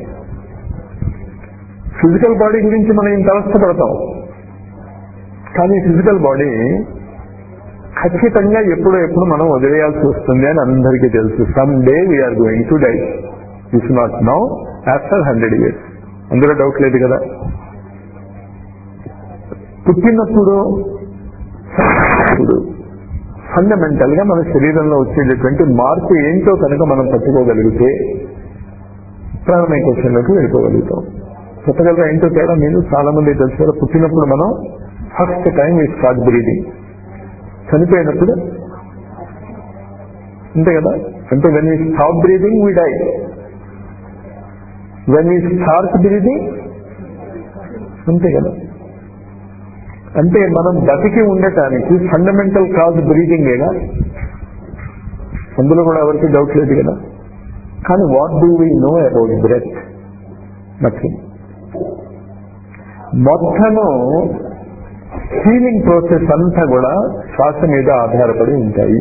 ఫిజికల్ బాడీ గురించి మనం ఇంత అవస్థపడతాం కానీ ఫిజికల్ బాడీ ఖచ్చితంగా ఎప్పుడో ఎప్పుడు మనం వదిలేయాల్సి వస్తుంది అని అందరికీ తెలుసు some day we're going to die if not now after hundred years అందులో డౌట్ లేదు కదా పుట్టినప్పుడు ఇప్పుడు ఫండమెంటల్ గా మన శరీరంలో వచ్చేటటువంటి మార్పు ఏంటో కనుక మనం పట్టుకోగలిగితే ప్రాణమయ క్వశ్చన్లోకి వెళ్ళిపోగలుగుతాం చెప్పగలరా ఏంటో తేడా మీరు చాలా మంది తెలుసు కదా పుట్టినప్పుడు మనం first time we start breathing చనిపోయినప్పుడు అంతే కదా అంటే when we stop breathing we die when we start breathing అంతే కదా అంటే మనం బతికి ఉండటానికి ఫండమెంటల్ కాజ్ బ్రీదింగేగా అందులో కూడా ఎవరికి డౌట్ లేదు కదా కానీ what do we know about breath nothing మొత్తము హీలింగ్ ప్రాసెస్ అంతా కూడా శ్వాస మీద ఆధారపడి ఉంటాయి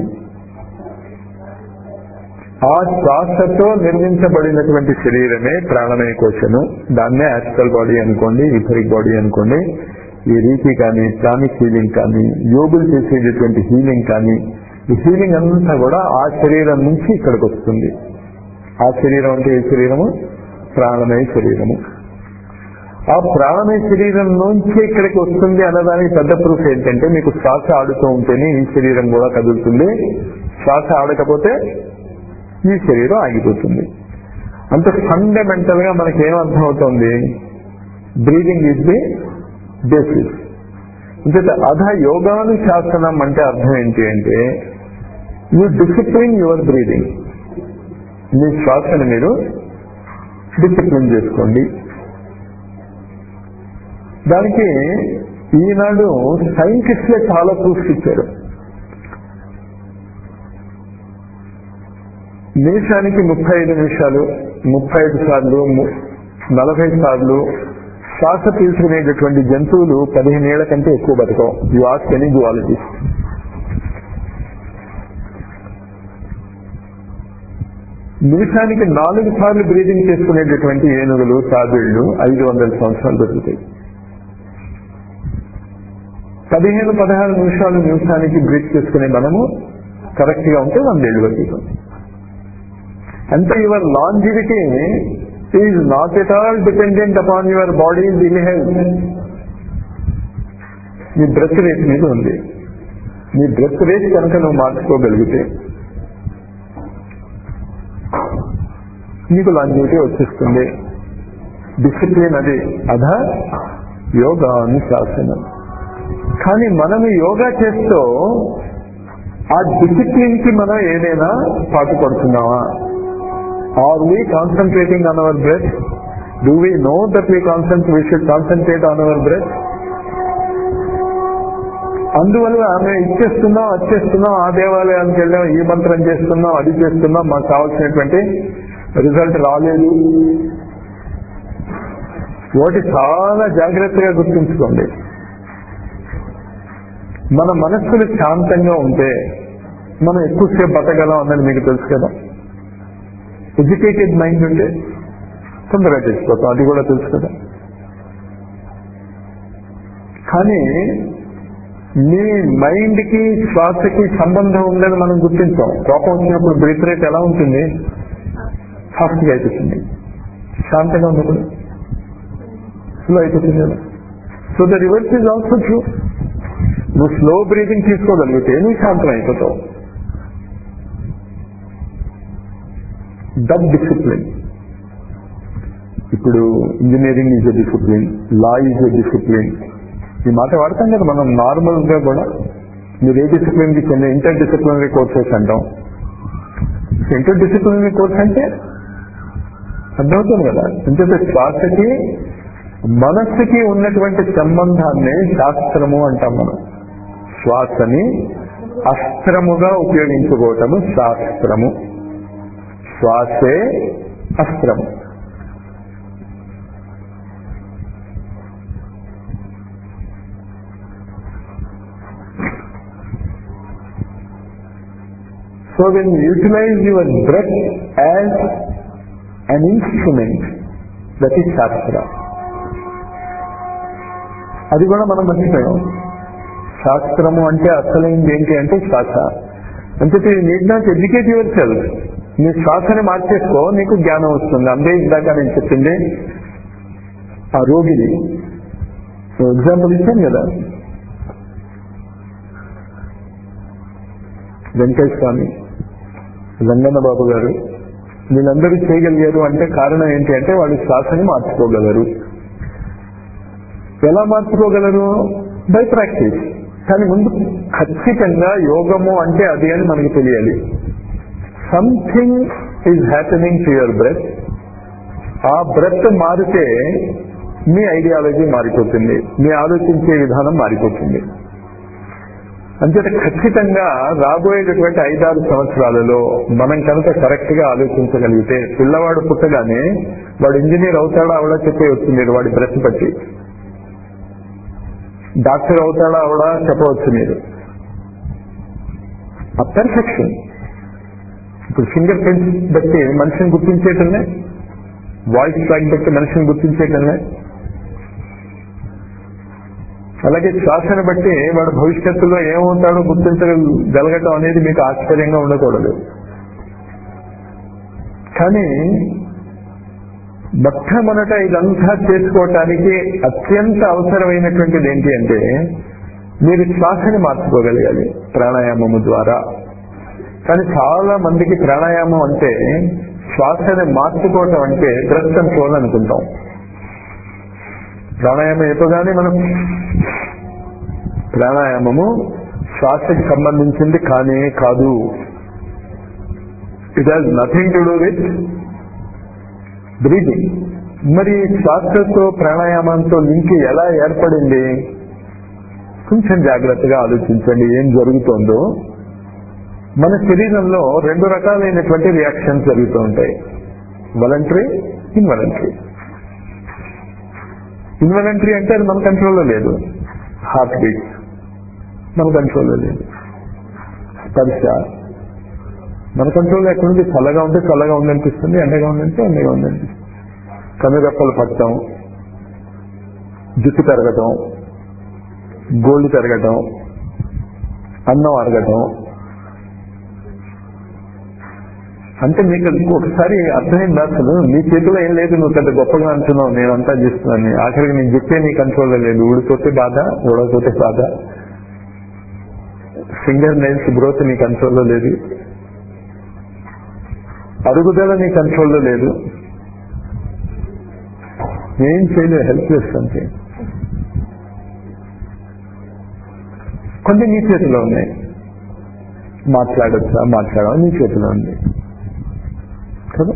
ఆ శ్వాసతో నిర్మించబడినటువంటి శరీరమే ప్రాణమయ కోశము దాన్నే యాస్ట్రల్ బాడీ అనుకోండి ఇథరిక్ బాడీ అనుకోండి ఈ రీతి కానీ ప్రాణిక్ హీలింగ్ కానీ యోగులు చేసేటటువంటి హీలింగ్ కానీ ఈ హీలింగ్ అంతా కూడా ఆ శరీరం నుంచి ఇక్కడికి వస్తుంది ఆ శరీరం అంటే ఏ శరీరము ప్రాణమయ శరీరము ఆ ప్రాణమయ శరీరం నుంచి ఇక్కడికి వస్తుంది అన్నదానికి పెద్ద ప్రూఫ్ ఏంటంటే మీకు శ్వాస ఆడుతూ ఉంటేనే ఈ శరీరం కూడా కదులుతుంది శ్వాస ఆడకపోతే ఈ శరీరం ఆగిపోతుంది అంత ఫండమెంటల్ గా మనకి ఏం అర్థం అవుతుంది బ్రీదింగ్ ఇస్ ది బేసిస్ అంటే అధ యోగాను శాసనం అంటే అర్థం ఏంటి అంటే యూ డిసిప్లిన్ యువర్ బ్రీదింగ్ మీ శ్వాసను మీరు డిసిప్లిన్ చేసుకోండి దానికి ఈనాడు సైంటిస్టులే చాలా ప్రూఫ్స్ ఇచ్చారు నిమిషానికి ముప్పై ఐదు నిమిషాలు ముప్పై ఐదు సార్లు ము- నలభై సార్లు శ్వాస తీసుకునేటటువంటి జంతువులు పదిహేను ఏళ్ల కంటే ఎక్కువ బతకవు యు ఆస్క్ ఎనీ జువాలజిస్ట్ నిమిషానికి నాలుగు సార్లు బ్రీదింగ్ చేసుకునేటటువంటి ఏనుగులు తాబేళ్లు ఐదు వందల సంవత్సరాలు బతుకుతాయి పదిహేను పదహారు నిమిషాలు నిమిషానికి బ్రీత్ చేసుకునే మనము కరెక్ట్ గా ఉంటే వందేళ్లు బతుకుతాం అంటే your longevity is not at all dependent upon your body in health నీ బ్రెత్ రేట్ మీద ఉంది నీ బ్రెత్ రేట్ కనుక నువ్వు మార్చుకోగలిగితే నీకు లాంజివిటీ వచ్చేస్తుంది డిసిప్లిన్ అది అధ యోగానుశాసనం కానీ మనం యోగా చేస్తూ ఆ డిసిప్లిన్ కి మనం ఏదైనా పాటుపడుతున్నావా are we concentrating on our breath do we know that we concentrate we should concentrate on our breath అందువల్ల మేము ఇచ్చేస్తున్నాం వచ్చేస్తున్నాం ఆ దేవాలయానికి వెళ్ళాం ఈ మంత్రం చేస్తున్నాం అది చేస్తున్నాం మాకు కావాల్సినటువంటి రిజల్ట్ రాలేదు ఒకటి చాలా జాగ్రత్తగా గుర్తుంచుకోండి మన మనస్సులు శాంతంగా ఉంటే మనం ఎక్కువసేపు బతకగలం అన్నది మీకు తెలుసు కదా ఎడ్యుకేటెడ్ మైండ్ ఉంటే తొందరగా తెచ్చిపోతాం అది కూడా తెలుసు కదా కానీ మీ మైండ్ కి శ్వాసకి సంబంధం ఉందని మనం గుర్తించాం కోపం వచ్చినప్పుడు బ్రీత్ రేట్ ఎలా ఉంటుంది ఫాస్ట్ గా అయిపోతుంది శాంతంగా ఉన్నప్పుడు స్లో అయిపోతుంది కదా so the reverse is also true నువ్వు స్లో బ్రీతింగ్ తీసుకోగలిగితే నువ్వు శాంతం అయిపోతావు దట్ డిసిప్లిన్ ఇప్పుడు engineering is a discipline law is a discipline ఈ మాట వాడతాం కదా మనం నార్మల్ గా కూడా మీరు ఏ డిసిప్లిన్ కి చెందిన ఇంటర్ డిసిప్లినరీ కోర్సెస్ అంటాం ఇంటర్ డిసిప్లినరీ కోర్స్ అంటే అర్థమవుతుంది కదా ఎందుకంటే శ్వాసకి మనస్సుకి ఉన్నటువంటి సంబంధాన్ని శాస్త్రము అంటాం మనం శ్వాసని అస్త్రముగా ఉపయోగించుకోవటము శాస్త్రము శ్వాసే అస్త్రము So when you utilize your breath as an instrument, that is Shastra. అది కూడా మనం మర్చిపోయాం శాస్త్రము అంటే అసలైంది ఏంటి అంటే శ్వాస అంటే need not educate yourself నీ శ్వాసని మార్చేసుకో నీకు జ్ఞానం వస్తుంది అందే ఇందాక నేను చెప్పింది ఆ రోగిని ఎగ్జాంపుల్ ఇచ్చాను కదా వెంకటేశ్వర స్వామి రంగన్న బాబు గారు వీళ్ళందరూ చేయగలిగారు అంటే కారణం ఏంటి అంటే వాళ్ళు శ్వాసని మార్చుకోగలరు ఎలా మార్చుకోగలరు బై ప్రాక్టీస్ కానీ ముందు ఖచ్చితంగా యోగము అంటే అది అని మనకు తెలియాలి something is happening to your breath ఆ బ్రెత్ మారితే మీ ఐడియాలజీ మారిపోతుంది మీ ఆలోచించే విధానం మారిపోతుంది అంచేత ఖచ్చితంగా రాబోయేటటువంటి ఐదారు సంవత్సరాలలో మనం కనుక కరెక్ట్ గా ఆలోచించగలిగితే పిల్లవాడు పుట్టగానే వాడు ఇంజనీర్ అవుతాడా అవడా చెప్పవచ్చు మీరు వాడి బ్రెత్ బట్టి డాక్టర్ అవుతాడా అవడా చెప్పవచ్చు మీరు ఆ పెర్ఫెక్షన్ ఇప్పుడు ఫింగర్ ప్రింట్స్ బట్టి మనిషిని గుర్తించేటనే వాయిస్ ట్రాక్ బట్టి మనిషిని గుర్తించేటనే అలాగే శ్వాసను బట్టి వాడు భవిష్యత్తులో ఏమవుతాడో గుర్తించగలగటం అనేది మీకు ఆశ్చర్యంగా ఉండకూడదు కానీ మొట్టమొదట ఇదంతా చేసుకోవటానికి అత్యంత అవసరమైనటువంటిది ఏంటి అంటే మీరు శ్వాసని మార్చుకోగలగాలి ప్రాణాయామము ద్వారా కానీ చాలా మందికి ప్రాణాయామం అంటే శ్వాసని మార్చుకోవటం అంటే డ్రెస్ కంట్రోల్ అనుకుంటాం ప్రాణాయామం అయిపోగానే మనం ప్రాణాయామము శ్వాసకి సంబంధించింది కానే కాదు it has nothing to do with breathing మరి శ్వాసతో ప్రాణాయామంతో లింక్ ఎలా ఏర్పడింది కొంచెం జాగ్రత్తగా ఆలోచించండి ఏం జరుగుతోందో మన శరీరంలో రెండు రకాలైనటువంటి రియాక్షన్స్ జరుగుతూ ఉంటాయి వాలంటరీ ఇన్వాలంటరీ ఇన్వాలంటరీ అంటే అది మన కంట్రోల్లో లేదు హార్ట్ బీట్ మన కంట్రోల్లో లేదు స్పర్శ మన కంట్రోల్లో ఎక్కడుంది చల్లగా ఉంటే చల్లగా ఉందనిపిస్తుంది ఎండగా ఉందంటే ఎండగా ఉందనిపిస్తుంది కనురెప్పలు పట్టడం జుట్టు పెరగటం గోళ్ళు పెరగటం అన్నం అరగటం అంటే మీకు ఒకసారి అర్థమైంది అసలు నీ చేతిలో ఏం లేదు నువ్వు పెద్ద గొప్పగా అంటున్నావు నేను అంతా చేస్తున్నాను ఆఖరికి నేను చెప్పే నీ కంట్రోల్లో లేదు ఊడిపోతే బాధ ఊడకపోతే బాధ ఫింగర్ నైల్స్ గ్రోత్ నీ కంట్రోల్లో లేదు అరుగుదల నీ కంట్రోల్లో లేదు ఏం చేయలేదు హెల్ప్లెస్ అంతే కొన్ని నీ చేతిలో ఉన్నాయి మాట్లాడొచ్చా మాట్లాడడం నీ చేతిలో ఉంది కదా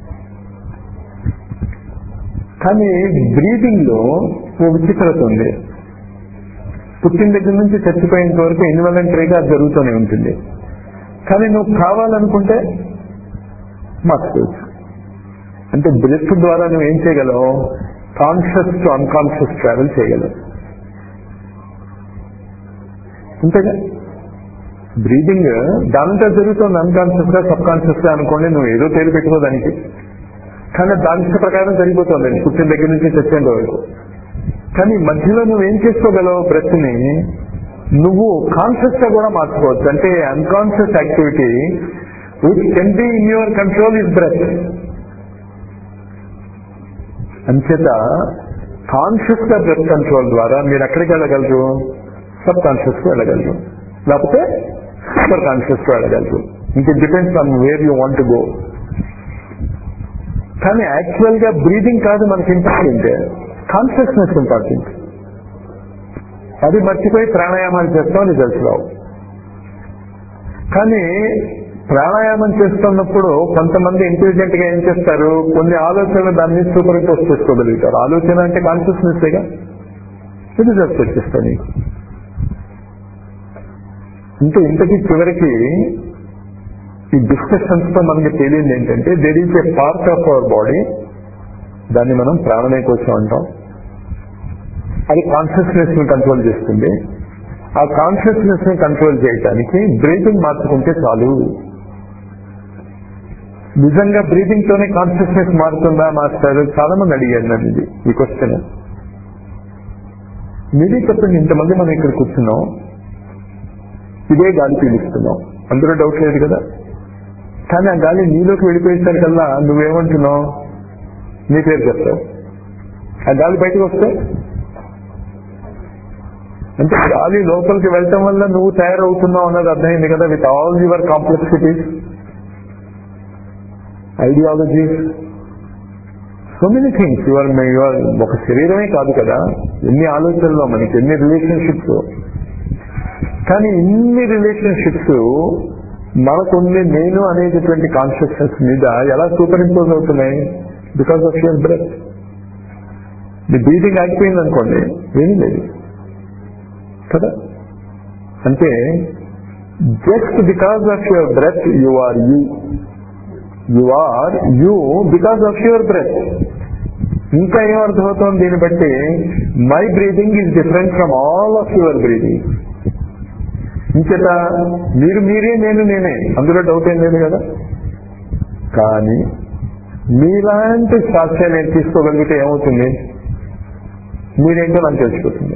కానీ బ్రీదింగ్ లో ఓ విచిత్రత ఉంది పుట్టిన దగ్గర నుంచి చచ్చిపోయేంత వరకు ఇన్వాలంటరీగా జరుగుతూనే ఉంటుంది కానీ నువ్వు కావాలనుకుంటే మార్చుకోవచ్చు అంటే బ్రెత్ ద్వారా నువ్వు ఏం చేయగలవు కాన్షియస్ టు అన్కాన్షియస్ ట్రావెల్ చేయగలవు అంతేగా బ్రీదింగ్ దాంతో జరుగుతుంది అన్కాన్షియస్ గా సబ్ కాన్షియస్ గా అనుకోండి నువ్వు ఏదో పేరు పెట్టుకో దానికి కానీ దాని ప్రకారం జరిగిపోతుంది పుట్టిన దగ్గర నుంచి చచ్చేంత వరకు కానీ మధ్యలో నువ్వు ఏం చేసుకోగలవు బ్రెత్ ని నువ్వు కాన్షియస్ గా కూడా మార్చుకోవచ్చు అంటే unconscious activity which can be in your control is breath అంచేత కాన్షియస్ గా బ్రెత్ కంట్రోల్ ద్వారా మీరు ఎక్కడికి వెళ్ళగలరు సబ్ కాన్షియస్ కు వెళ్ళగలరు లేకపోతే సూపర్ కాన్షియస్ కు వెళ్ళగలరు ఇంక depends on where you want go కానీ యాక్చువల్ గా బ్రీదింగ్ కాదు మనకి ఇంపార్టెంట్ కాన్షియస్నెస్ ఇంపార్టెంట్ అది మర్చిపోయి ప్రాణాయామాలు చేస్తాం రిజల్ట్స్ రావు కానీ ప్రాణాయామం చేస్తున్నప్పుడు కొంతమంది ఇంటెలిజెంట్ గా ఏం చేస్తారు కొన్ని ఆలోచనలు దాన్ని సూపర్ ఇంపోజ్ చేసుకోగలుగుతారు ఆలోచన అంటే కాన్షియస్నెస్గా రిజల్ట్స్ వచ్చేస్తాయి నీకు అంటే ఇంతకీ చివరికి ఈ డిస్కషన్స్ తో మనకి తెలియదు ఏంటంటే there is a part of our body దాన్ని మనం ప్రాణమే కోసం అంటాం అది కాన్షియస్నెస్ ని కంట్రోల్ చేస్తుంది ఆ కాన్షియస్నెస్ ని కంట్రోల్ చేయడానికి బ్రీతింగ్ మార్చుకుంటే చాలు నిజంగా బ్రీతింగ్ తోనే కాన్షియస్నెస్ మారుతుందా మాస్టర్ చాలా మంది అడిగారు నన్ను ఇది ఈ క్వశ్చన్ మీరే చెప్పండి ఇంతమంది మనం ఇక్కడ కూర్చున్నాం ఇదే గాలి పీలుస్తున్నాం అందులో డౌట్ లేదు కదా కానీ ఆ గాలి నీలోకి వెళ్ళిపోయేసరికల్లా నువ్వేమంటున్నావు నీ పేరు చెప్తావు ఆ గాలి బయటకు వస్తే అంటే గాలి లోపలికి వెళ్ళటం వల్ల నువ్వు తయారవుతున్నావు అన్నది అర్థమైంది కదా with all your complexities ideologies so many things your your ఒక శరీరమే కాదు కదా ఎన్ని ఆలోచనలో మనకి ఎన్ని రిలేషన్షిప్స్ కానీ ఇన్ని రిలేషన్షిప్స్ మనకుంది నేను అనేటటువంటి కాన్షియస్నెస్ మీద ఎలా సూపర్ ఇంపోజ్ అవుతున్నాయి బికాస్ ఆఫ్ యువర్ బ్రెత్ మీ బ్రీతింగ్ ఆగిపోయింది అనుకోండి ఏమీ లేదు కదా అంటే just because of your breath you are you you are you because of your breath ఇంకా ఏం అర్థమవుతుంది దీన్ని బట్టి my breathing is different from all of your breathing ఇంచేత మీరు మీరే నేను నేనే అందులో డౌట్ ఏం లేదు కదా కానీ మీలాంటి సాక్ష్యం నేను తీసుకోగలిగితే ఏమవుతుంది మీరేంటో నాకు తెలిసిపోతుంది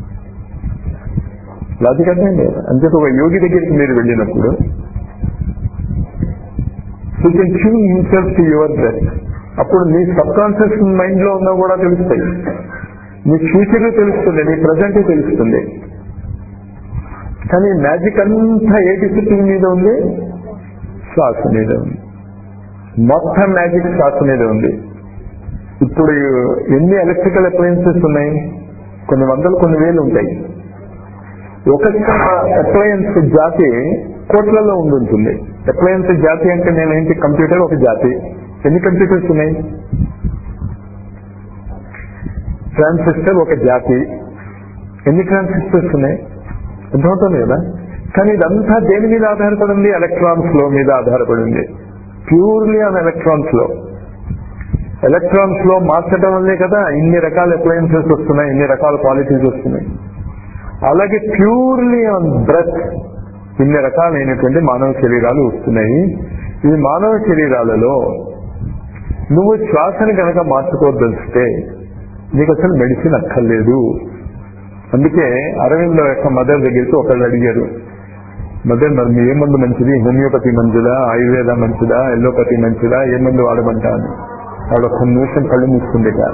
లాజిక్ అంటే లేదు అంచేత ఒక యోగి దగ్గరికి మీరు వెళ్ళినప్పుడు you can tune himself to your breath అప్పుడు నీ సబ్ కాన్షియస్ మైండ్ లో ఉన్నా కూడా తెలుస్తాయి నీ ఫ్యూచర్ తెలుస్తుంది నీ ప్రజెంట్ తెలుస్తుంది కానీ మ్యాజిక్ అంతా ఏ డిసిప్లిన్ మీద ఉంది శ్వాస మీద ఉంది మొత్తం మ్యాజిక్ శ్వాస మీద ఉంది ఇప్పుడు ఎన్ని ఎలక్ట్రికల్ అప్లయన్సెస్ ఉన్నాయి కొన్ని వందలు కొన్ని వేలు ఉంటాయి ఒక అప్లయన్స్ జాతి కోట్లలో ఉండుంటుంది అప్లయన్స్ జాతి అంటే నేను ఏంటి కంప్యూటర్ ఒక జాతి ఎన్ని కంప్యూటర్స్ ఉన్నాయి ట్రాన్సిస్టర్ ఒక జాతి ఎన్ని ట్రాన్సిస్టర్స్ ఉన్నాయి అర్థమవుతుంది కదా కానీ ఇదంతా దేని మీద ఆధారపడింది ఎలక్ట్రాన్ ఫ్లో మీద ఆధారపడింది purely on electron flow electron flow మార్చడం వల్లే కదా ఇన్ని రకాల అప్లయన్సెస్ వస్తున్నాయి ఇన్ని రకాల క్వాలిటీస్ వస్తున్నాయి అలాగే ప్యూర్లీ ఆన్ బ్రెత్ ఇన్ని రకాలైనటువంటి మానవ శరీరాలు వస్తున్నాయి ఈ మానవ శరీరాలలో నువ్వు శ్వాసని కనుక మార్చుకోదలిస్తే నీకు అసలు మెడిసిన్ అక్కర్లేదు అందుకే అరవింద్ యొక్క మదర్ దగ్గరికి ఒకళ్ళు అడిగారు మదర్ మరి మీ ఏ మందు మంచిది హోమియోపతి మంచిదా ఆయుర్వేద మంచిదా ఎల్లోపతి మంచిదా ఏ మందు వాడమంటా అని వాడు ఒక్క నిమిషం కళ్ళు మూసుకుంది కాదు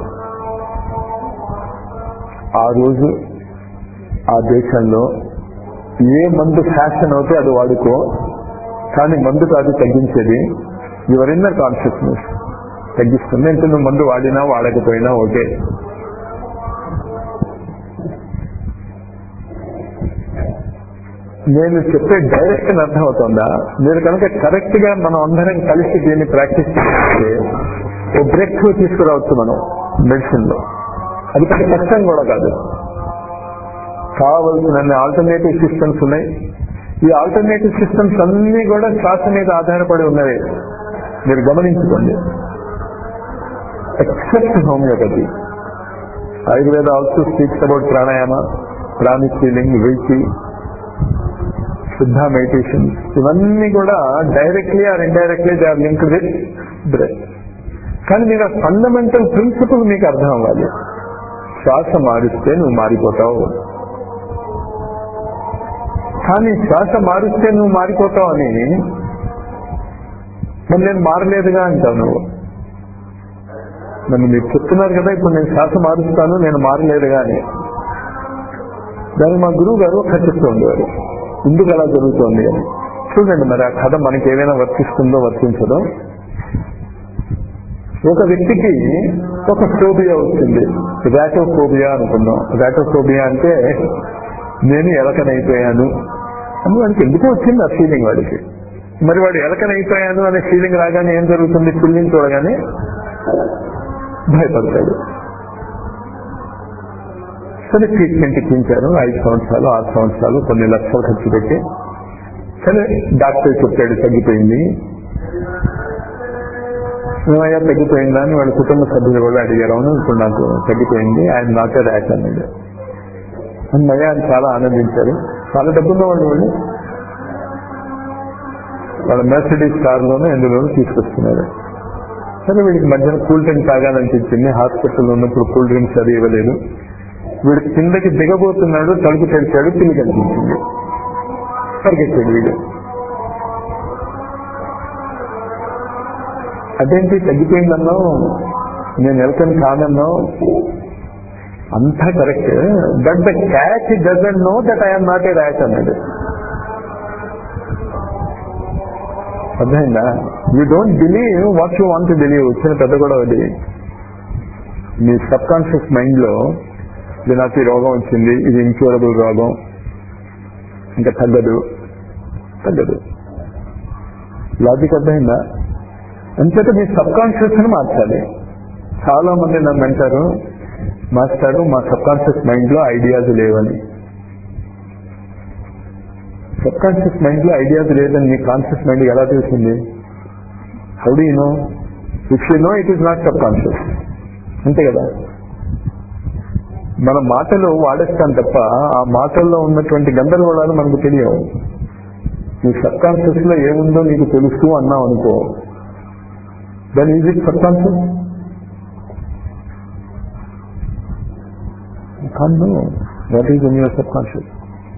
ఆ రోజు ఆ దేశంలో ఏ మందు ఫ్యాషన్ అవుతే అది వాడుకో కానీ మందు కాదు తగ్గించేది యువర్ ఇన్నర్ కాన్షియస్నెస్ తగ్గిస్తుంది అంటే నువ్వు మందు వాడినా వాడకపోయినా ఓకే నేను చెప్పే డైరెక్షన్ అర్థమవుతుందా మీరు కనుక కరెక్ట్ గా మనం అందరం కలిసి దీన్ని ప్రాక్టీస్ చేస్తే ఓ బ్రేక్ త్రూ తీసుకురావచ్చు మనం మెడిసిన్ లో అది పెద్ద కష్టం కూడా కాదు కావలసిన ఆల్టర్నేటివ్ సిస్టమ్స్ ఉన్నాయి ఈ ఆల్టర్నేటివ్ సిస్టమ్స్ అన్ని కూడా శ్వాస మీద ఆధారపడి ఉన్నవి మీరు గమనించుకోండి except homeopathy Ayurveda also speaks about pranayama pranic healing వెయిటీ సిద్ధ మెడిటేషన్ ఇవన్నీ కూడా directly or indirectly they are linked with breath కానీ మీరు ఆ ఫండమెంటల్ ప్రిన్సిపల్ మీకు అర్థం అవ్వాలి శ్వాస మారిస్తే నువ్వు మారిపోతావు కానీ శ్వాస మారిస్తే నువ్వు మారిపోతావు అని మరి నేను మారలేదుగా అంటావు నువ్వు నన్ను మీరు చెప్తున్నారు కదా ఇప్పుడు నేను శ్వాస మారుస్తాను నేను మారలేదుగా అని దాన్ని మా గురువు గారు ఖచ్చిస్తూ ఉండేవారు ఎందుకు అలా జరుగుతోంది అని చూడండి మరి ఆ కథ మనకి ఏదైనా వర్తిస్తుందో వర్తించదో ఒక వ్యక్తికి ఒక ఫోబియా వచ్చింది రాటోఫోబియా అనుకుందాం రాటోఫోబియా అంటే నేను ఎలకనైపోయాను అని వాడికి ఎందుకు వచ్చింది ఆ ఫీలింగ్ వాడికి మరి వాడు ఎలకనైపోయాను అనే ఫీలింగ్ రాగానే ఏం జరుగుతుంది పిల్లిని చూడగానే భయపడతాడు సరే ట్రీట్మెంట్ ఇప్పించారు ఐదు సంవత్సరాలు ఆరు సంవత్సరాలు కొన్ని లక్షలు ఖర్చు పెట్టి సరే డాక్టర్ చెప్పాడు తగ్గిపోయింది ఏమయ్యా తగ్గిపోయిందా అని వాళ్ళ కుటుంబ సభ్యులు కూడా అడిగారు అవును ఇప్పుడు నాకు తగ్గిపోయింది ఆయన నాకే ర్యాక్ అన్నాడు అన్నయ్య ఆయన చాలా ఆనందించారు చాలా డబ్బున్న వాళ్ళు వాళ్ళు వాళ్ళ మెర్సిడీస్ కారులోనూ ఎందులోనూ తీసుకొస్తున్నారు సరే వీడికి మధ్యాహ్నం కూల్ డ్రింక్ తాగాలనిపించింది హాస్పిటల్లో ఉన్నప్పుడు కూల్ డ్రింక్స్ అది ఇవ్వలేదు వీడు కిందకి దిగబోతున్నాడు తలుపు తెరిచాడు పిల్లి కనిపించింది పరిగెత్తాడు వీడు అదేంటి తగ్గిపోయిందన్నావు నేను వెళ్తాను కాదన్నావు అంతా correct but the catch doesn't know that I'm not a rat అన్నాడు అర్థమైందా you don't believe what you want believe వచ్చిన పెద్ద కూడా అది మీ సబ్ కాన్షియస్ మైండ్ లో ఇది నాకు ఈ రోగం వచ్చింది ఇది ఇన్క్యూరబుల్ రోగం ఇంకా తగ్గదు తగ్గదు లాజిక్ అర్థమైందా అంచేత మీ సబ్ కాన్షియస్ ని మార్చాలి చాలా మంది నన్ను అంటారు మాస్టారు మా సబ్ కాన్షియస్ మైండ్ లో ఐడియాస్ లేవని సబ్ కాన్షియస్ మైండ్ లో ఐడియాస్ లేదని మీ కాన్షియస్ మైండ్ ఎలా తెలిసింది how do know if you know it is not subconscious అంతే కదా మన మాటలు వాడేస్తాం తప్ప ఆ మాటల్లో ఉన్నటువంటి గందరగోళాలు మనకు తెలియవు నీ సబ్ కాన్షియస్ లో ఏముందో నీకు తెలుసు అన్నావు అనుకో then is it subconscious కాదు what is in your subconscious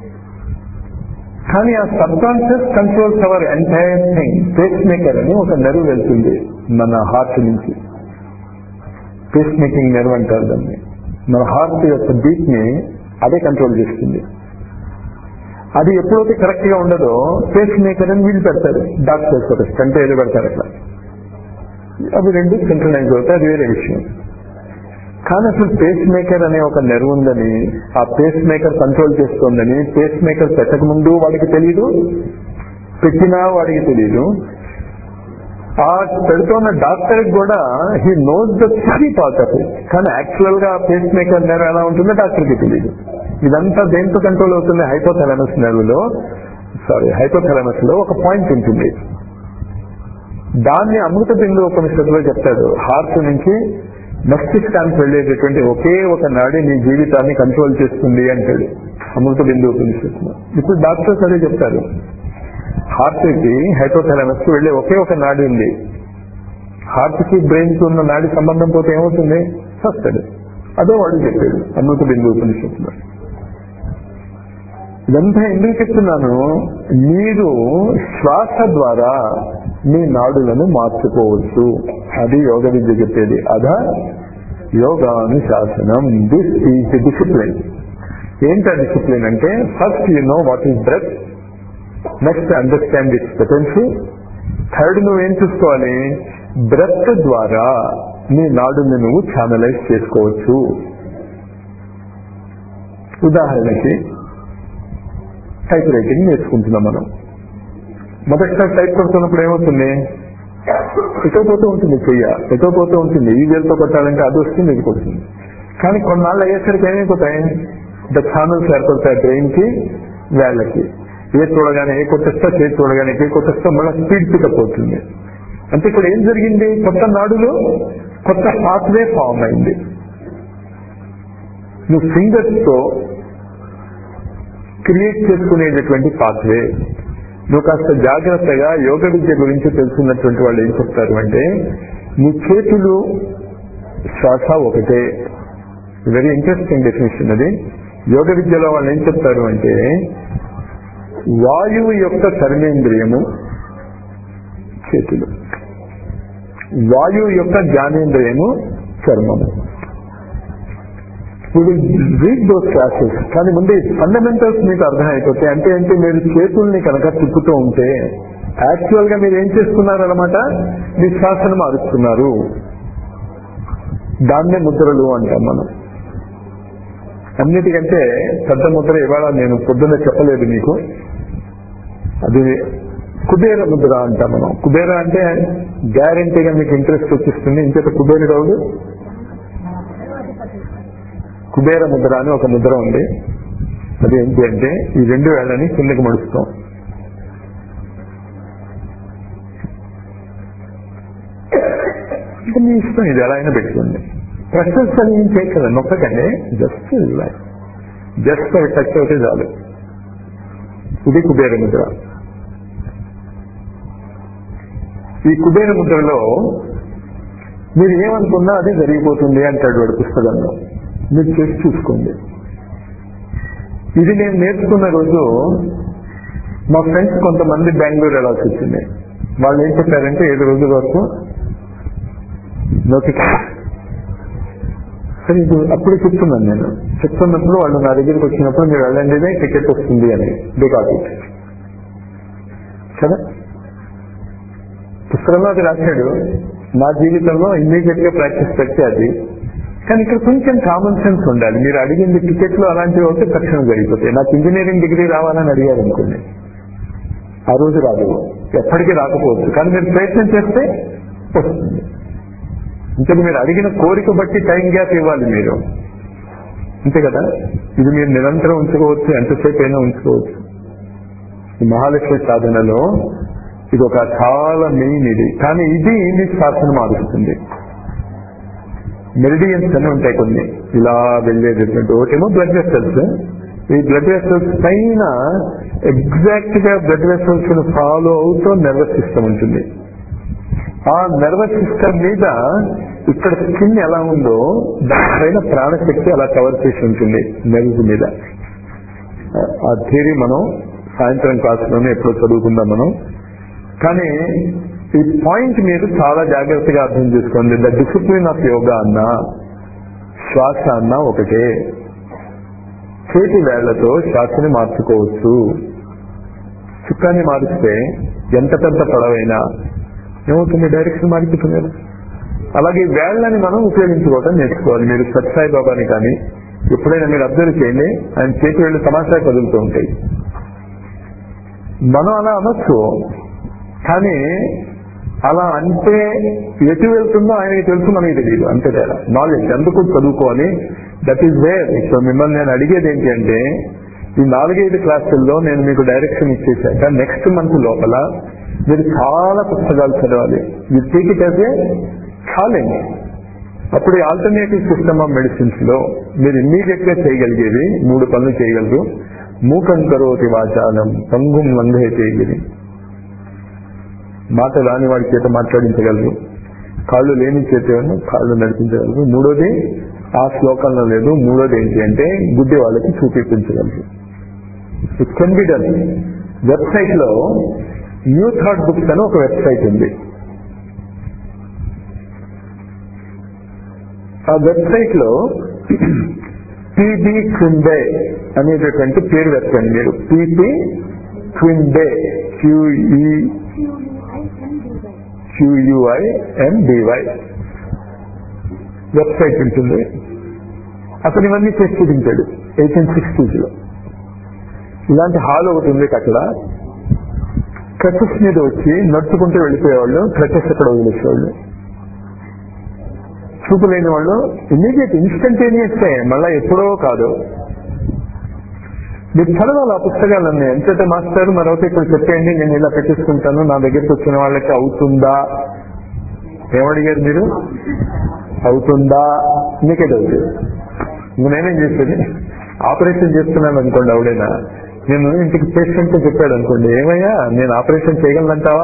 కానీ ఆ subconscious controls our entire thing pacemaker అని ఒక నెరువు వెళ్తుంది మన హార్ట్ నుంచి పేస్ మేకింగ్ నెర్వ్ అంటారు దాన్ని మన హార్ట్ యొక్క బీట్ ని అదే కంట్రోల్ చేస్తుంది అది ఎప్పుడైతే కరెక్ట్ గా ఉండదో పేస్ మేకర్ అని వీళ్ళు పెడతారు డాక్టర్స్ ఒక స్టంట్ ఏదో పెడతారు అట్లా అవి రెండు సింక్రనైజ్ అవుతాయి అది వేరే విషయం కానీ అసలు పేస్ మేకర్ అనే ఒక నెర్వ్ ఉందని ఆ పేస్ మేకర్ కంట్రోల్ చేస్తోందని పేస్ మేకర్ పెట్టక ముందు వాడికి తెలియదు పెట్టినా వాడికి తెలియదు ఆ పెడుతున్న డాక్టర్ కూడా he knows the theory part of it కానీ యాక్చువల్ గా పేస్ మేకర్ నెర్వ్ ఎలా ఉంటుందో డాక్టర్కి తెలియదు ఇదంతా దేంతో కంట్రోల్ అవుతుంది హైపోథాలమస్ నెర్వ్ లో సారీ హైపోథాలమస్ లో ఒక పాయింట్ ఉంటుంది దాన్ని అమృత బిందు ఉపనిషత్తులో చెప్తాడు హార్ట్ నుంచి మస్తిష్కానికి వెళ్ళేటటువంటి ఒకే ఒక నాడి నీ జీవితాన్ని కంట్రోల్ చేస్తుంది అంటాడు అమృత బిందు ఉపనిషత్తులో ఇప్పుడు డాక్టర్స్ అదే చెప్తారు హార్ట్ కి హైపోథాలమస్ కి వెళ్ళే ఒకే ఒక నాడి ఉంది హార్ట్ కి బ్రెయిన్ కి ఉన్న నాడి సంబంధం పోతే ఏమవుతుంది వస్తాడు అదే వాడు చెప్పాడు అమృత బిందు ఉపనిషత్తులో ఇదంతా ఎందుకు చెప్తున్నాను మీరు శ్వాస ద్వారా మీ నాడులను మార్చుకోవచ్చు అది యోగ విద్య చెప్పేది అదా యోగానుశాసనం దిస్ ఈజ్ డిసిప్లిన్ ఏంటి డిసిప్లిన్ అంటే first you know what is breath next understand its potency third నువ్వేం చూసుకోవాలి బ్రెత్ ద్వారా నీ నాడుని నువ్వు ఛానలైజ్ చేసుకోవచ్చు ఉదాహరణకి టైప్ రైటింగ్ నేర్చుకుంటున్నాం మనం మొదటిసారి టైప్ కొడుతున్నప్పుడు ఏమవుతుంది ఎటో పోతూ ఉంటుంది చెయ్య ఎటో పోతూ ఉంటుంది ఈ వేలతో కొట్టాలంటే అది వస్తుంది ఇది కొడుతుంది కానీ కొన్నాళ్ళు అయ్యేసరికి ఏమైపోతాయి ద ఛానల్స్ ఏర్పడతాయి బ్రెయిన్ కి వేళ్ళకి ఏ చూడగానే ఏ కొట్టేస్తా చేతి చూడగానే ఏ కొట్టేస్తా మళ్ళీ స్పీడ్ పికప్ అవుతుంది అంటే ఇక్కడ ఏం జరిగింది కొత్త నాడులో కొత్త పాత్వే ఫామ్ అయింది నువ్వు ఫింగర్స్ తో క్రియేట్ చేసుకునేటటువంటి పాత్వే నువ్వు కాస్త జాగ్రత్తగా యోగ విద్య గురించి తెలుసున్నటువంటి వాళ్ళు ఏం చెప్తారు అంటే నీ చేతులు శ్వాస ఒకటే వెరీ ఇంట్రెస్టింగ్ డెఫినేషన్ అది యోగ విద్యలో వాళ్ళు ఏం చెప్తారు అంటే వాయువు యొక్క కర్మేంద్రియము చేతులు వాయువు యొక్క జ్ఞానేంద్రియము చర్మము we will read those classes కానీ ముందే ఫండమెంటల్స్ మీకు అర్థమైపోతే అంటే అంటే మీరు చేతుల్ని కనుక తిప్పుతూ ఉంటే యాక్చువల్ గా మీరు ఏం చేస్తున్నారనమాట మీ శ్వాసను మారుస్తున్నారు దాన్నే ముద్రలు అంటాం మనం అన్నిటికంటే పెద్ద ముద్ర ఇవాళ నేను పొద్దున్న చెప్పలేదు మీకు అది కుబేర ముద్ర అంటాం మనం కుబేర అంటే గ్యారంటీగా మీకు ఇంట్రెస్ట్ వచ్చిస్తుంది ఇంకేత కుబేరుడు అవుడు కుబేర ముద్ర అని ఒక ముద్ర ఉంది అది ఏంటి అంటే ఈ రెండు వేళ్ళని కిందకి మడుస్తాం ఇంకా మీ ఇష్టం ఇది ఎలా అయినా పెట్టుకోండి ప్రెషర్స్ అని ఏం చేయగలరు నొక్కకండి జస్ట్ జస్ట్ టచ్ అవుతే చాలు ఇది కుబేర ముద్ర ఈ కుబేర ముద్రలో మీరు ఏమనుకున్నా అది జరిగిపోతుంది అంటాడు వాడు పుస్తకంలో మీరు చేసి చూసుకోండి ఇది నేను నేర్చుకున్న రోజు మా ఫ్రెండ్స్ కొంతమంది బెంగళూరు వెళ్ళాల్సి వచ్చింది వాళ్ళు ఏం చెప్పారంటే ఏడు రోజుల వరకు నోటికి కానీ ఇది అప్పుడు చెప్తున్నాను నేను చెప్తున్నప్పుడు వాళ్ళు నా దగ్గరికి వచ్చినప్పుడు మీరు వెళ్ళండి టికెట్ వస్తుంది అని బికాట్ ఇట్ కదా పుస్తకంలో అది రాశాడు నా జీవితంలో ఇమ్మీడియట్ గా ప్రాక్టీస్ పెడితే అది కానీ ఇక్కడ కొంచెం కామన్ సెన్స్ ఉండాలి మీరు అడిగింది టికెట్లు అలాంటివి అయితే తక్షణం జరిగిపోతాయి నాకు ఇంజనీరింగ్ డిగ్రీ రావాలని అడిగారు అనుకోండి ఆ రోజు రాదు ఎప్పటికీ రాకపోవచ్చు కానీ మీరు ప్రయత్నం చేస్తే వస్తుంది అంటే మీరు అడిగిన కోరిక బట్టి టైం గ్యాప్ ఇవ్వాలి మీరు అంతే కదా ఇది మీరు నిరంతరం ఉంచుకోవచ్చు ఎంతసేపు అయినా ఉంచుకోవచ్చు ఈ మహాలక్ష్మి సాధనలో ఇది ఒక చాలా మెయిన్ ఇది కానీ ఇది మీ శ్వాసను మారుస్తుంది మెరిడియన్స్ అని ఉంటాయి కొన్ని ఇలా వెళ్ళేటటువంటి ఒకటేమో బ్లడ్ వెసల్స్ ఈ బ్లడ్ వెసల్స్ పైన ఎగ్జాక్ట్ గా బ్లడ్ వెసల్స్ ఫాలో అవుతూ నర్వస్ సిస్టమ్ ఉంటుంది ఆ నర్వస్ సిస్టమ్ మీద ఇక్కడ స్కిన్ ఎలా ఉందో దానిపైన ప్రాణశక్తి అలా కవర్ చేసి ఉంటుంది నెర్వ్స్ మీద ఆ థియరీ మనం సాయంత్రం క్లాసులోనే ఎప్పుడో చదువుకుందాం మనం కానీ ఈ పాయింట్ మీరు చాలా జాగ్రత్తగా అర్థం చేసుకోండి ద డిసిప్లిన్ ఆఫ్ యోగా అన్నా శ్వాస అన్నా ఒకటే చేతి వేళ్లతో శ్వాసని మార్చుకోవచ్చు చుక్కాన్ని మారిస్తే ఎంత పెద్ద పొడవైనా ఏమవుతుంది డైరెక్షన్ మారిపోతుంది కదా అలాగే ఈ వేళ్లని మనం ఉపయోగించుకోవటం నేర్చుకోవాలి మీరు సత్సాయి బాబాని కానీ ఎప్పుడైనా మీరు అబ్జర్వ్ చేయండి ఆయన చేతి వేళ్ళు తమాషా కదులుతూ ఉంటాయి మనం అలా అనొచ్చు కానీ అలా అంటే ఎటు వెళ్తుందో ఆయనకి తెలుసు మనకి తెలియదు అంతే తేడా నాలెడ్జ్ ఎందుకు చదువుకోవాలి దట్ ఈస్ వేర్ ఇప్పుడు మిమ్మల్ని నేను అడిగేది ఏంటి అంటే ఈ నాలుగైదు క్లాసుల్లో నేను మీకు డైరెక్షన్ ఇచ్చేసాక నెక్స్ట్ మంత్ లోపల మీరు చాలా పుస్తకాలు చదవాలి you take it as a challenge అప్పుడు ఈ ఆల్టర్నేటివ్ సిస్టమ్ ఆఫ్ మెడిసిన్స్ లో మీరు ఇమ్మీడియట్ గా చేయగలిగేది మూడు పనులు చేయగలరు మూకం కరోతి వాచాలం పంగుం లంఘే చేయగిరి మాట రాని వాడి చేత మాట్లాడించగలరు కాళ్ళు లేని చేత కాళ్ళు నడిపించగలరు మూడోది ఆ శ్లోకంలో లేదు మూడోది ఏంటి అంటే గుడ్డి వాళ్ళకి చూపించగలరు it can be done website లో న్యూ థాట్ బుక్స్ అని ఒక వెబ్సైట్ ఉంది ఆ వెబ్సైట్ లో పిబి క్విండే అనేటటువంటి పేరు వెతకండి మీరు P P Quimby Q E Q U I M B Y website ఉంటుంది అతను ఇవన్నీ చేసి చూపించాడు ఎయిటీన్ సిక్స్టీస్ లో ఇలాంటి హాల్ ఒకటి ఉంది అక్కడ క్రచెస్ మీద వచ్చి నడుచుకుంటూ వెళ్ళిపోయేవాళ్ళు క్రచెస్ అక్కడ వదిలేసేవాళ్ళు చూపు లేని వాళ్ళు ఇమీడియట్ ఇన్స్టంటేనియస్ మళ్ళా ఎప్పుడో కాదు మీరు చదవాలి ఆ పుస్తకాలన్నీ ఎంతైతే మాస్టర్ మరొకటి ఇక్కడ చెప్పేయండి నేను ఇలా పెట్టేసుకుంటాను నా దగ్గరికి వచ్చిన వాళ్ళకి అవుతుందా ఏమడిగారు మీరు అవుతుందా మీకే డౌట్ ఇంక నేనేం చేసేది ఆపరేషన్ చేస్తున్నాను అనుకోండి ఆవిడైనా నేను ఇంటికి పేషెంట్ చెప్పాడు అనుకోండి ఏమయ్యా నేను ఆపరేషన్ చేయగలనంటావా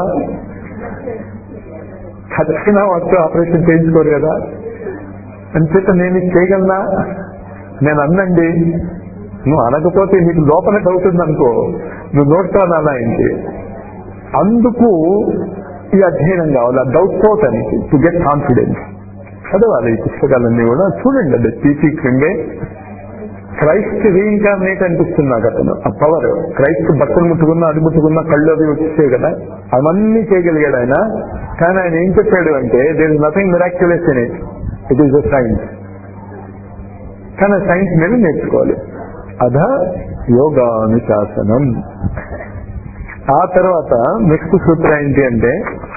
ఖచ్చితంగా వచ్చి ఆపరేషన్ చేయించుకోరు కదా అంచేత నేను ఇది చేయగలనా నేను అన్నండి నువ్వు అనకపోతే నీకు లోపల డౌట్ ఉందనుకో నువ్వు నోట్తో అనాలా ఏంటి అందుకు ఈ అధ్యయనం కావాలి ఆ డౌట్ పోవటానికి టు గెట్ కాన్ఫిడెన్స్ చదవాలి ఈ పుస్తకాలన్నీ కూడా చూడండి అది పీసీ క్రిండే క్రైస్ట్ రీఇన్కార్నేట్ అనిపిస్తుంది నాకు అతను ఆ పవర్ క్రైస్ట్ బట్టలు ముట్టుకున్నా అది ముట్టుకున్నా కళ్ళు అవి వచ్చేసాయి కదా అవన్నీ చేయగలిగాడు ఆయన కానీ ఆయన ఏం చెప్పాడు అంటే there is nothing miraculous in it it is a science కానీ సైన్స్ మీద నేర్చుకోవాలి అధ యోగానుశాసనం ఆ తర్వాత నెక్స్ట్ సూత్ర ఏంటి అంటే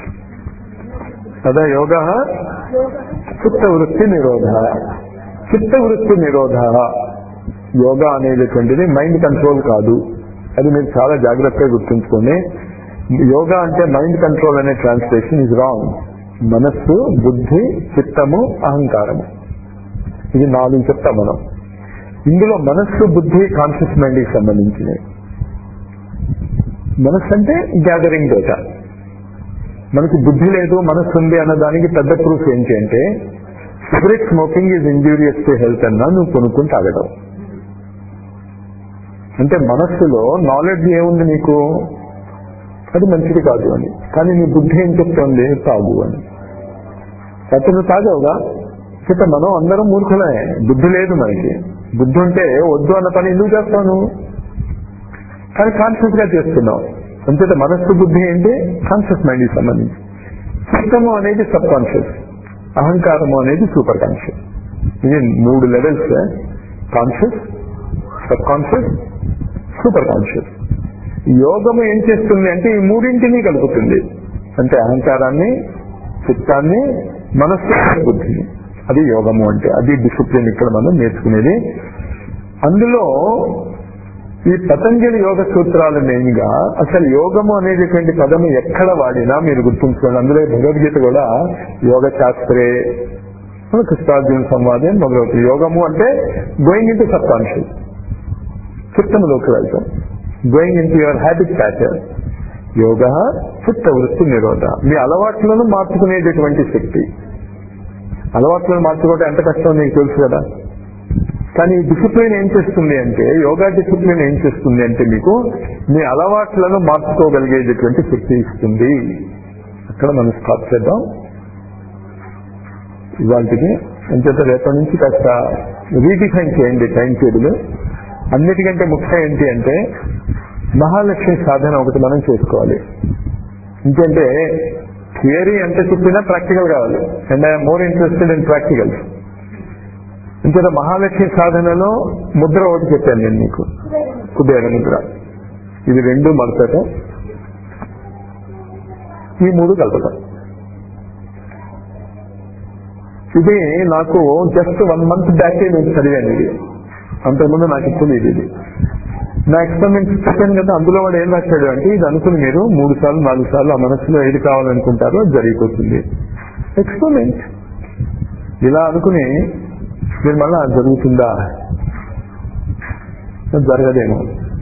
అద యోగ చిత్తవృత్తి నిరోధ చిత్తవృత్తి నిరోధ యోగా అనేటటువంటిది మైండ్ కంట్రోల్ కాదు అది మీరు చాలా జాగ్రత్తగా గుర్తుంచుకోండి యోగా అంటే మైండ్ కంట్రోల్ అనే ట్రాన్స్లేషన్ ఇస్ రాంగ్ మనస్సు బుద్ధి చిత్తము అహంకారము ఇది నాలుగు చెప్తాం మనం ఇందులో మనస్సు బుద్ధి కాన్షియస్ మైండ్ కి సంబంధించినవి మనస్సు అంటే గ్యాదరింగ్ డేటా మనకి బుద్ధి లేదు మనస్సు ఉంది అన్న దానికి పెద్ద ప్రూఫ్ ఏంటి అంటే cigarette smoking is injurious to health అన్నా నువ్వు కొనుక్కుని తాగడం అంటే మనస్సులో నాలెడ్జ్ ఏముంది నీకు అది మంచిది కాదు అని కానీ నీ బుద్ధి ఏం చెప్తోంది తాగు అని అతను తాగవుగా చేత మనం అందరం మూర్ఖులే బుద్ధి లేదు మనకి బుద్ధి ఉంటే వద్దు అన్న పని ఎందుకు చేస్తాను కానీ కాన్షియస్ గా చేస్తున్నాం అంతేత మనస్సు బుద్ధి ఏంటి కాన్షియస్ మైండ్ కి సంబంధించి చిత్తము అనేది సబ్ కాన్షియస్ అహంకారము అనేది సూపర్ కాన్షియస్ ఇది మూడు levels conscious subconscious superconscious యోగము ఏం చేస్తుంది అంటే ఈ మూడింటిని కలుపుతుంది అంటే అహంకారాన్ని చిత్తాన్ని మనస్సు బుద్ధిని అది యోగము అంటే అది డిసిప్లిన్ ఇక్కడ మనం నేర్చుకునేది అందులో ఈ పతంజలి యోగ సూత్రాలు మెయిన్ గా అసలు యోగము అనేటటువంటి పదము ఎక్కడ వాడినా మీరు గుర్తుంచుకోండి అందులో భగవద్గీత కూడా యోగ శాస్త్రే కృష్ణార్జున సంవాదం మొదలవుతుంది యోగము అంటే గోయింగ్ ఇంటూ సబ్ కాన్షియస్ చిత్తములోకి వెళ్తాం going into your habit pattern యోగ చిత్త వృత్తి నిరోధ మీ అలవాట్లను మార్చుకునేటటువంటి శక్తి అలవాట్లను మార్చుకోవడం ఎంత కష్టం నీకు తెలుసు కదా కానీ ఈ డిసిప్లిన్ ఏం చేస్తుంది అంటే యోగా డిసిప్లిన్ ఏం చేస్తుంది అంటే మీకు మీ అలవాట్లను మార్చుకోగలిగేటటువంటి శక్తి ఇస్తుంది అక్కడ మనం స్టాప్ చేద్దాం ఇవాళకి అంచేత రేపటి నుంచి కాస్త రీడిఫైన్ చేయండి టైం టేబుల్ అన్నిటికంటే ముఖ్యం ఏంటి అంటే మహాలక్ష్మి సాధన ఒకటి మనం చేసుకోవాలి ఎందుకంటే థియరీ ఎంత చెప్పినా ప్రాక్టికల్ కావాలి and I'm more interested in practicals ఇంకేత మహాలక్ష్మి సాధనలో ముద్ర ఒకటి చెప్పాను నేను మీకు కుబేర ముద్ర ఇది రెండు మడతట ఈ మూడు కలపటం ఇది నాకు జస్ట్ వన్ మంత్ బ్యాకే నేను చదివాను ఇది అంతకుముందు నాకు తెలియదు ఇది నా ఎక్స్పెరిమెంట్ చెప్పాను కదా అందులో వాడు ఏం రాశాడు అంటే ఇది అనుకుని మీరు మూడు సార్లు నాలుగు సార్లు ఆ మనసులో ఏది కావాలనుకుంటారో అది జరిగిపోతుంది ఎక్స్పెరిమెంట్ ఇలా అనుకుని మీరు మళ్ళా జరుగుతుందా జరగదేమో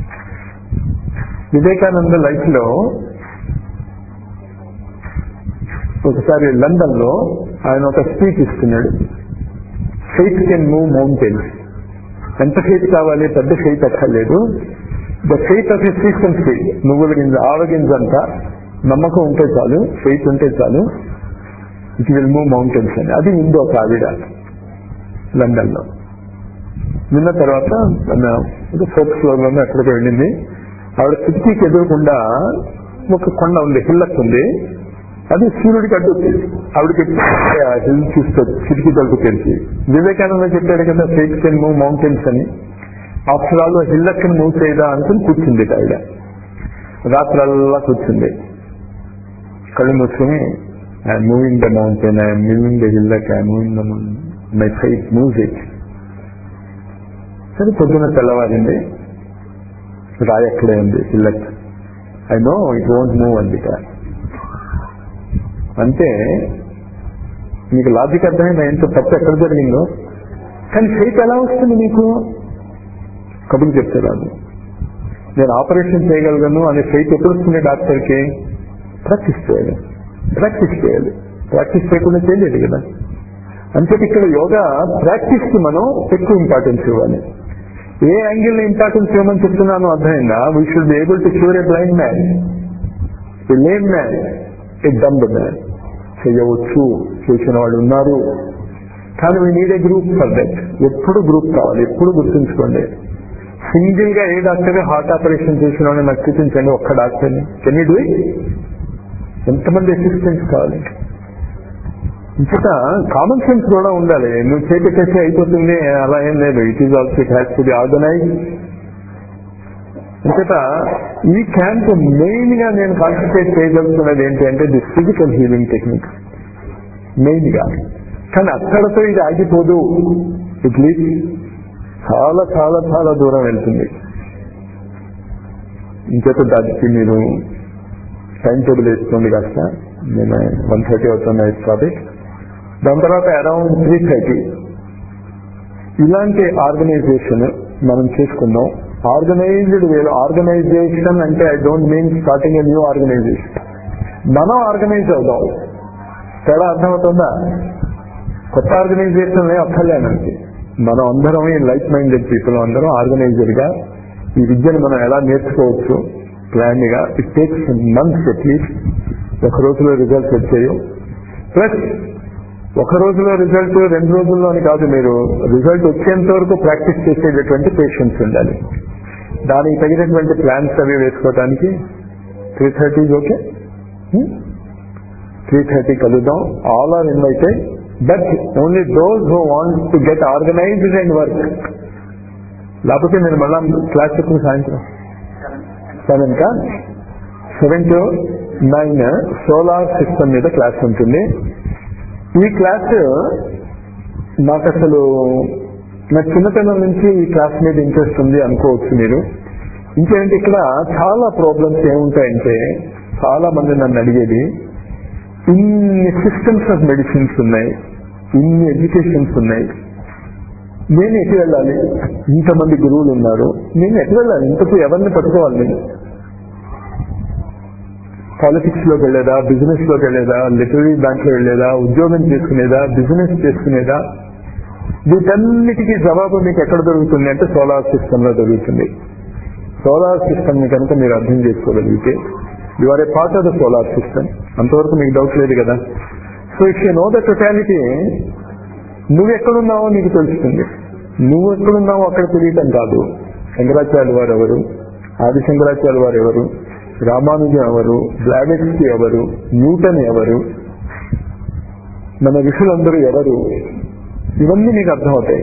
వివేకానంద లైఫ్ లో ఒకసారి లండన్ లో ఆయన ఒక స్పీచ్ ఇస్తున్నాడు ఫెయిత్ కెన్ మూవ్ మౌంటైన్స్ ఎంత ఫెయిత్ కావాలి పెద్ద ఫెయిత్ అక్కర్లేదు the faith of a sequence faith నువ్వుల గింజ ఆవగింజ అంతా నమ్మకం ఉంటే చాలు ఫెయిత్ ఉంటే చాలు ఇట్ విల్ మూవ్ మౌంటైన్స్ అని అది ఉంది ఒక ఆవిడ లండన్ లో విన్న తర్వాత ఫోర్త్ ఫ్లోర్ లోనే ఎక్కడికి వెళ్ళింది ఆవిడ కిటికీకి ఎదురకుండా ఒక కొండ ఉంది హిల్లక్ ఉంది అది సూర్యుడికి అడ్డు ఆవిడకి హిల్ చూస్తే కిటికీ తలుపు తెరిచి వివేకానంద చెప్పాడు కదా ఫేక్ కెన్ మూవ్ మౌంటైన్స్ అని ఆఫ్టర్ ఆల్ హిల్లక్ని మూవ్ చేయదా అనుకుని కూర్చుంది ఆవిడ రాత్రల్లా కూర్చుంది కళ్ళు మూసుకుని I'm moving the mountain I'm moving the hillock I'm moving the my faith moves it సరే పొద్దున తెల్లవారింది రాయి అక్కడే ఉంది hillock I know it won't move అంది అంటే మీకు లాజిక్ అర్థమైంది ఎంత తప్పు ఎక్కడ జరిగిందో కానీ ఫెయిత్ ఎలా వస్తుంది నీకు కబులు చెప్తే రాదు నేను ఆపరేషన్ చేయగలను అనే ఫెయిత్ ఎప్పుడు వస్తుంది డాక్టర్కి ప్రాక్టీస్ చేయాలి ప్రాక్టీస్ చేయాలి ప్రాక్టీస్ చేయకుండా చేయలేదు కదా అంతే ఇక్కడ యోగా ప్రాక్టీస్ కి మనం ఎక్కువ ఇంపార్టెన్స్ ఇవ్వాలి ఏ యాంగిల్ ఇంపార్టెన్స్ ఇవ్వమని చెప్తున్నాను అర్థమైందా we should be able to cure a blind man a lame man a dumb man చేయవచ్చు చేసిన వాళ్ళు ఉన్నారు కానీ we need a group for that ఎప్పుడు గ్రూప్ కావాలి ఎప్పుడు గుర్తుంచుకోండి సింగిల్ గా ఏ డాక్టర్ హార్ట్ ఆపరేషన్ చేసిన వాళ్ళని నాకు చూపించండి ఒక్క డాక్టర్ని కెన్ యూ డూ ఇట్ ఎంతమంది అసిస్టెంట్స్ కావాలి ఇంతట కామన్ సెన్స్ కూడా ఉండాలి నువ్వు చేపెట్టేసి అయిపోతుంది అలా ఏం లేదు it is also it has to be organise ఇంతట ఈ క్యాంప్ మెయిన్ గా నేను కాన్సన్ట్రేట్ చేయగలుగుతున్నది ఏంటి అంటే the physical healing technique main గా కానీ అక్కడతో ఇది ఆగిపోదు ఇట్ లీడ్ చాలా చాలా చాలా దూరం వెళ్తుంది ఇంకేత దానికి మీరు టైం టేబుల్ వేసుకోండి కాస్త నేను వన్ థర్టీ అవుతుంది టాపిక్ దాని తర్వాత అరౌండ్ త్రీ థర్టీ ఇలాంటి ఆర్గనైజేషన్ మనం చేసుకుందాం ఆర్గనైజ్డ్ వేలో ఆర్గనైజేషన్ అంటే I don't mean starting a new organisation మనం ఆర్గనైజ్ అవుదాం తేడా అర్థమవుతుందా కొత్త ఆర్గనైజేషన్ అక్కర్లే మనకి మనం అందరం ఈ లైఫ్ మైండెడ్ పీపుల్ అందరం ఆర్గనైజర్ గా ఈ విద్యను మనం ఎలా నేర్చుకోవచ్చు ప్లాన్ గా ఇట్ టేక్స్ మంత్స్ అట్లీస్ట్ ఒక రోజులో రిజల్ట్స్ వచ్చాయి ప్లస్ ఒక రోజులో రిజల్ట్ రెండు రోజుల్లో అని కాదు మీరు రిజల్ట్ వచ్చేంత వరకు ప్రాక్టీస్ చేసేటటువంటి పేషెన్స్ ఉండాలి దానికి తగినటువంటి ప్లాన్స్ అవి వేసుకోవడానికి three thirty okay three thirty కలుద్దాం all are invited but only those who want to get organised and work లేకపోతే నేను మళ్ళా క్లాస్ చెప్పిన సాయంత్రం సెవెన్ కా seven to nine solar system మీద క్లాస్ ఉంటుంది ఈ క్లాస్ నాకు అసలు నా చిన్నతనం నుంచి ఈ క్లాస్ మీద ఇంట్రెస్ట్ ఉంది అనుకోవచ్చు మీరు ఇంకేంటి ఇక్కడ చాలా ప్రాబ్లమ్స్ ఏముంటాయంటే చాలా మంది నన్ను అడిగేది ఇన్ని సిస్టమ్స్ ఆఫ్ మెడిసిన్స్ ఉన్నాయి ఇన్ని ఎడ్యుకేషన్స్ ఉన్నాయి నేను ఎటు వెళ్ళాలి ఇంతమంది గురువులు ఉన్నారు నేను ఎటు వెళ్ళాలి ఇంతకు ఎవరిని పట్టుకోవాలి నేను పాలిటిక్స్ లోకి వెళ్ళేదా బిజినెస్ లోకి వెళ్ళేదా లిటరీ దాంట్లో వెళ్ళేదా ఉద్యోగం చేసుకునేదా బిజినెస్ చేసుకునేదా వీటన్నిటికీ జవాబు మీకు ఎక్కడ దొరుకుతుంది అంటే సోలార్ సిస్టమ్ లో దొరుకుతుంది సోలార్ సిస్టమ్ ని కనుక మీరు అర్థం చేసుకోగలిగితే you are a part of the solar system అంతవరకు మీకు డౌట్ లేదు కదా so if you know the totality నువ్వు ఎక్కడున్నావో నీకు తెలుస్తుంది నువ్వు ఎక్కడున్నావో అక్కడ తెలియటం కాదు శంకరాచార్య వారు ఎవరు ఆది శంకరాచార్య వారు ఎవరు రామానుజం ఎవరు బ్లావెట్స్కి ఎవరు న్యూటన్ ఎవరు మన ఋషులందరూ ఎవరు ఇవన్నీ నీకు అర్థమవుతాయి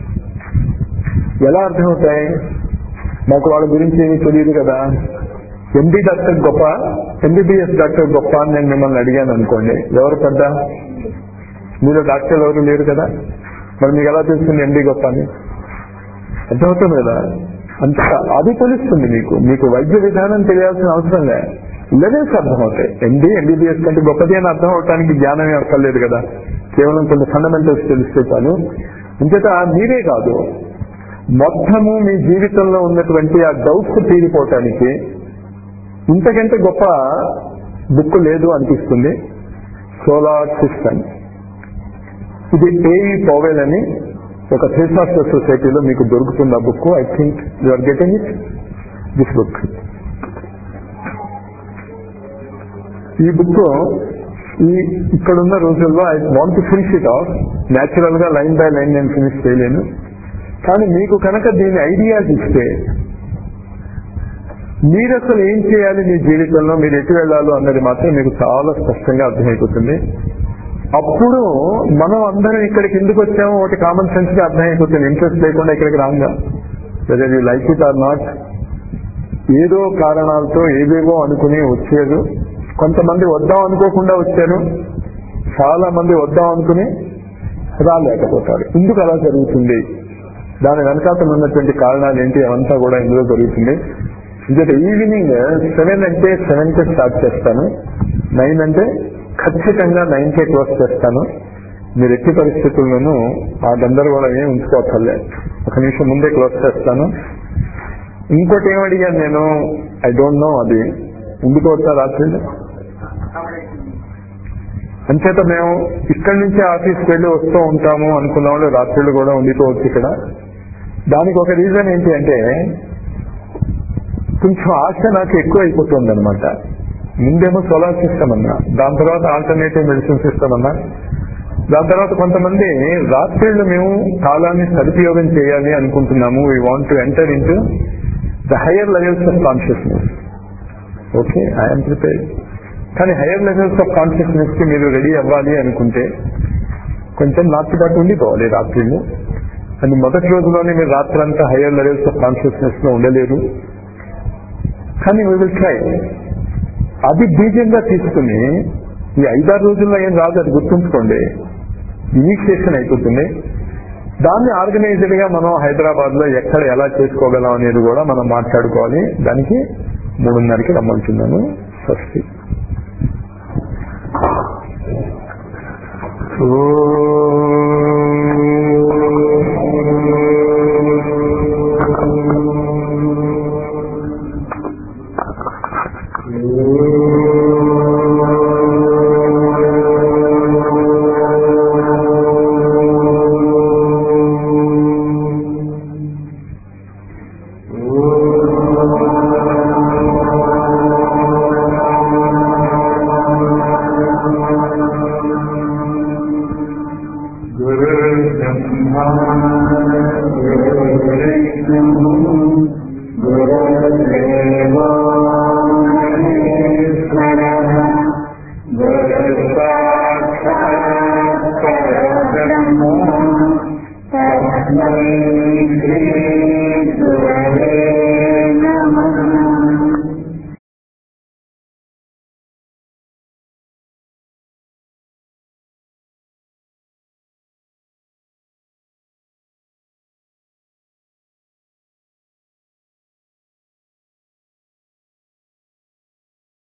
ఎలా అర్థమవుతాయి నాకు వాళ్ళ గురించి ఏమీ తెలియదు కదా ఎండి డాక్టర్ గొప్ప ఎంబీబీఎస్ డాక్టర్ గొప్ప అని నేను మిమ్మల్ని అడిగాను అనుకోండి ఎవరు పెద్ద మీలో డాక్టర్లు ఎవరు లేరు కదా మరి మీకు ఎలా తెలుస్తుంది ఎండి గొప్ప అని అర్థమవుతుంది కదా అంత అది తెలుస్తుంది మీకు మీకు వైద్య విధానం తెలియాల్సిన అవసరం లే లెవెల్స్ అర్థమవుతాయి ఎండి ఎంబీబీఎస్ కంటే గొప్పది అని అర్థం అవటానికి జ్ఞానమే అక్కర్లేదు కదా కేవలం కొన్ని ఫండమెంటల్స్ తెలిస్తే చాలు ఇంతట మీరే కాదు మొత్తము మీ జీవితంలో ఉన్నటువంటి ఆ డౌట్స్ తీరిపోవటానికి ఇంతకంటే గొప్ప బుక్ లేదు అనిపిస్తుంది సోలార్ సిస్టమ్ ఇది ఏఈ పోవెల్ అని ఒక థియోసాఫికల్ సొసైటీలో మీకు దొరుకుతుంది ఆ book I think you are getting it this book ఈ బుక్ ఈ ఇక్కడున్న రోజుల్లో I want to finish it off natural గా లైన్ బై లైన్ నేను ఫినిష్ చేయలేను కానీ మీకు కనుక దీని ఐడియాస్ ఇస్తే మీరు అసలు ఏం చేయాలి మీ జీవితంలో మీరు ఎటు వెళ్ళాలో అన్నది మాత్రం మీకు చాలా స్పష్టంగా అర్థమైపోతుంది అప్పుడు మనం అందరం ఇక్కడికి ఎందుకు వచ్చామో ఒకటి కామన్ సెన్స్ గా అర్థమైపోతుంది ఇంట్రెస్ట్ లేకుండా ఇక్కడికి రాంగా whether you like it or not ఏదో కారణాలతో ఏవేవో అనుకుని వచ్చారు కొంతమంది వద్దాం అనుకోకుండా వచ్చారు చాలా మంది వద్దాం అనుకుని రాలేకపోతారు ఎందుకు అలా జరుగుతుంది దాని వెనకాతలు ఉన్నటువంటి కారణాలు ఏంటి అవంతా కూడా ఇందులో జరుగుతుంది ఇంకటి ఈవినింగ్ సెవెన్ అంటే సెవెన్ కే స్టార్ట్ చేస్తాను నైన్ అంటే ఖచ్చితంగా నైన్ కే క్లోజ్ చేస్తాను మీరు ఎట్టి పరిస్థితుల్లోనూ ఆ గందరగోళం ఏం ఉంచుకోవట్లే ఒక నిమిషం ముందే క్లోజ్ చేస్తాను ఇంకోటి ఏం అడిగాను నేను ఐ డోంట్ నో అది ఎందుకు వస్తా రాత్రి అంచేత మేము ఇక్కడి నుంచి ఆఫీస్కి వెళ్ళి వస్తూ ఉంటాము అనుకున్న వాళ్ళు రాత్రులు కూడా ఉండిపోవచ్చు ఇక్కడ దానికి ఒక రీజన్ ఏంటి అంటే కొంచెం ఆశ నాకు ఎక్కువ అయిపోతుంది అనమాట ముందేమో సోలార్ సిస్టమ్ అన్నా దాని తర్వాత ఆల్టర్నేటివ్ మెడిసిన్ సిస్టమ్ అన్నా దాని తర్వాత కొంతమంది రాత్రిళ్ళు మేము కాలాన్ని సదుపయోగం చేయాలి అనుకుంటున్నాము we want to enter in the higher levels of consciousness okay I'm prepare కానీ హయ్యర్ లెవెల్స్ ఆఫ్ కాన్షియస్నెస్ కి మీరు రెడీ అవ్వాలి అనుకుంటే కొంచెం నాటి పాటు ఉండిపోవాలి రాత్రిళ్ళు అని మొదటి రోజులోనే మీరు రాత్రంతా హయ్యర్ లెవెల్స్ ఆఫ్ కాన్షియస్నెస్ లో ఉండలేరు కానీ వీ విల్ ట్రై అది బీజంగా తీసుకుని ఈ ఐదారు రోజుల్లో ఏం రాదు అది గుర్తుంచుకోండి ఇనిషియేషన్ అయిపోతుంది దాన్ని ఆర్గనైజ్డ్ గా మనం హైదరాబాద్ లో ఎక్కడ ఎలా చేసుకోగలం అనేది కూడా మనం మాట్లాడుకోవాలి దానికి మూడున్నరకి రమ్మంటున్నాను స్వస్తి ఓ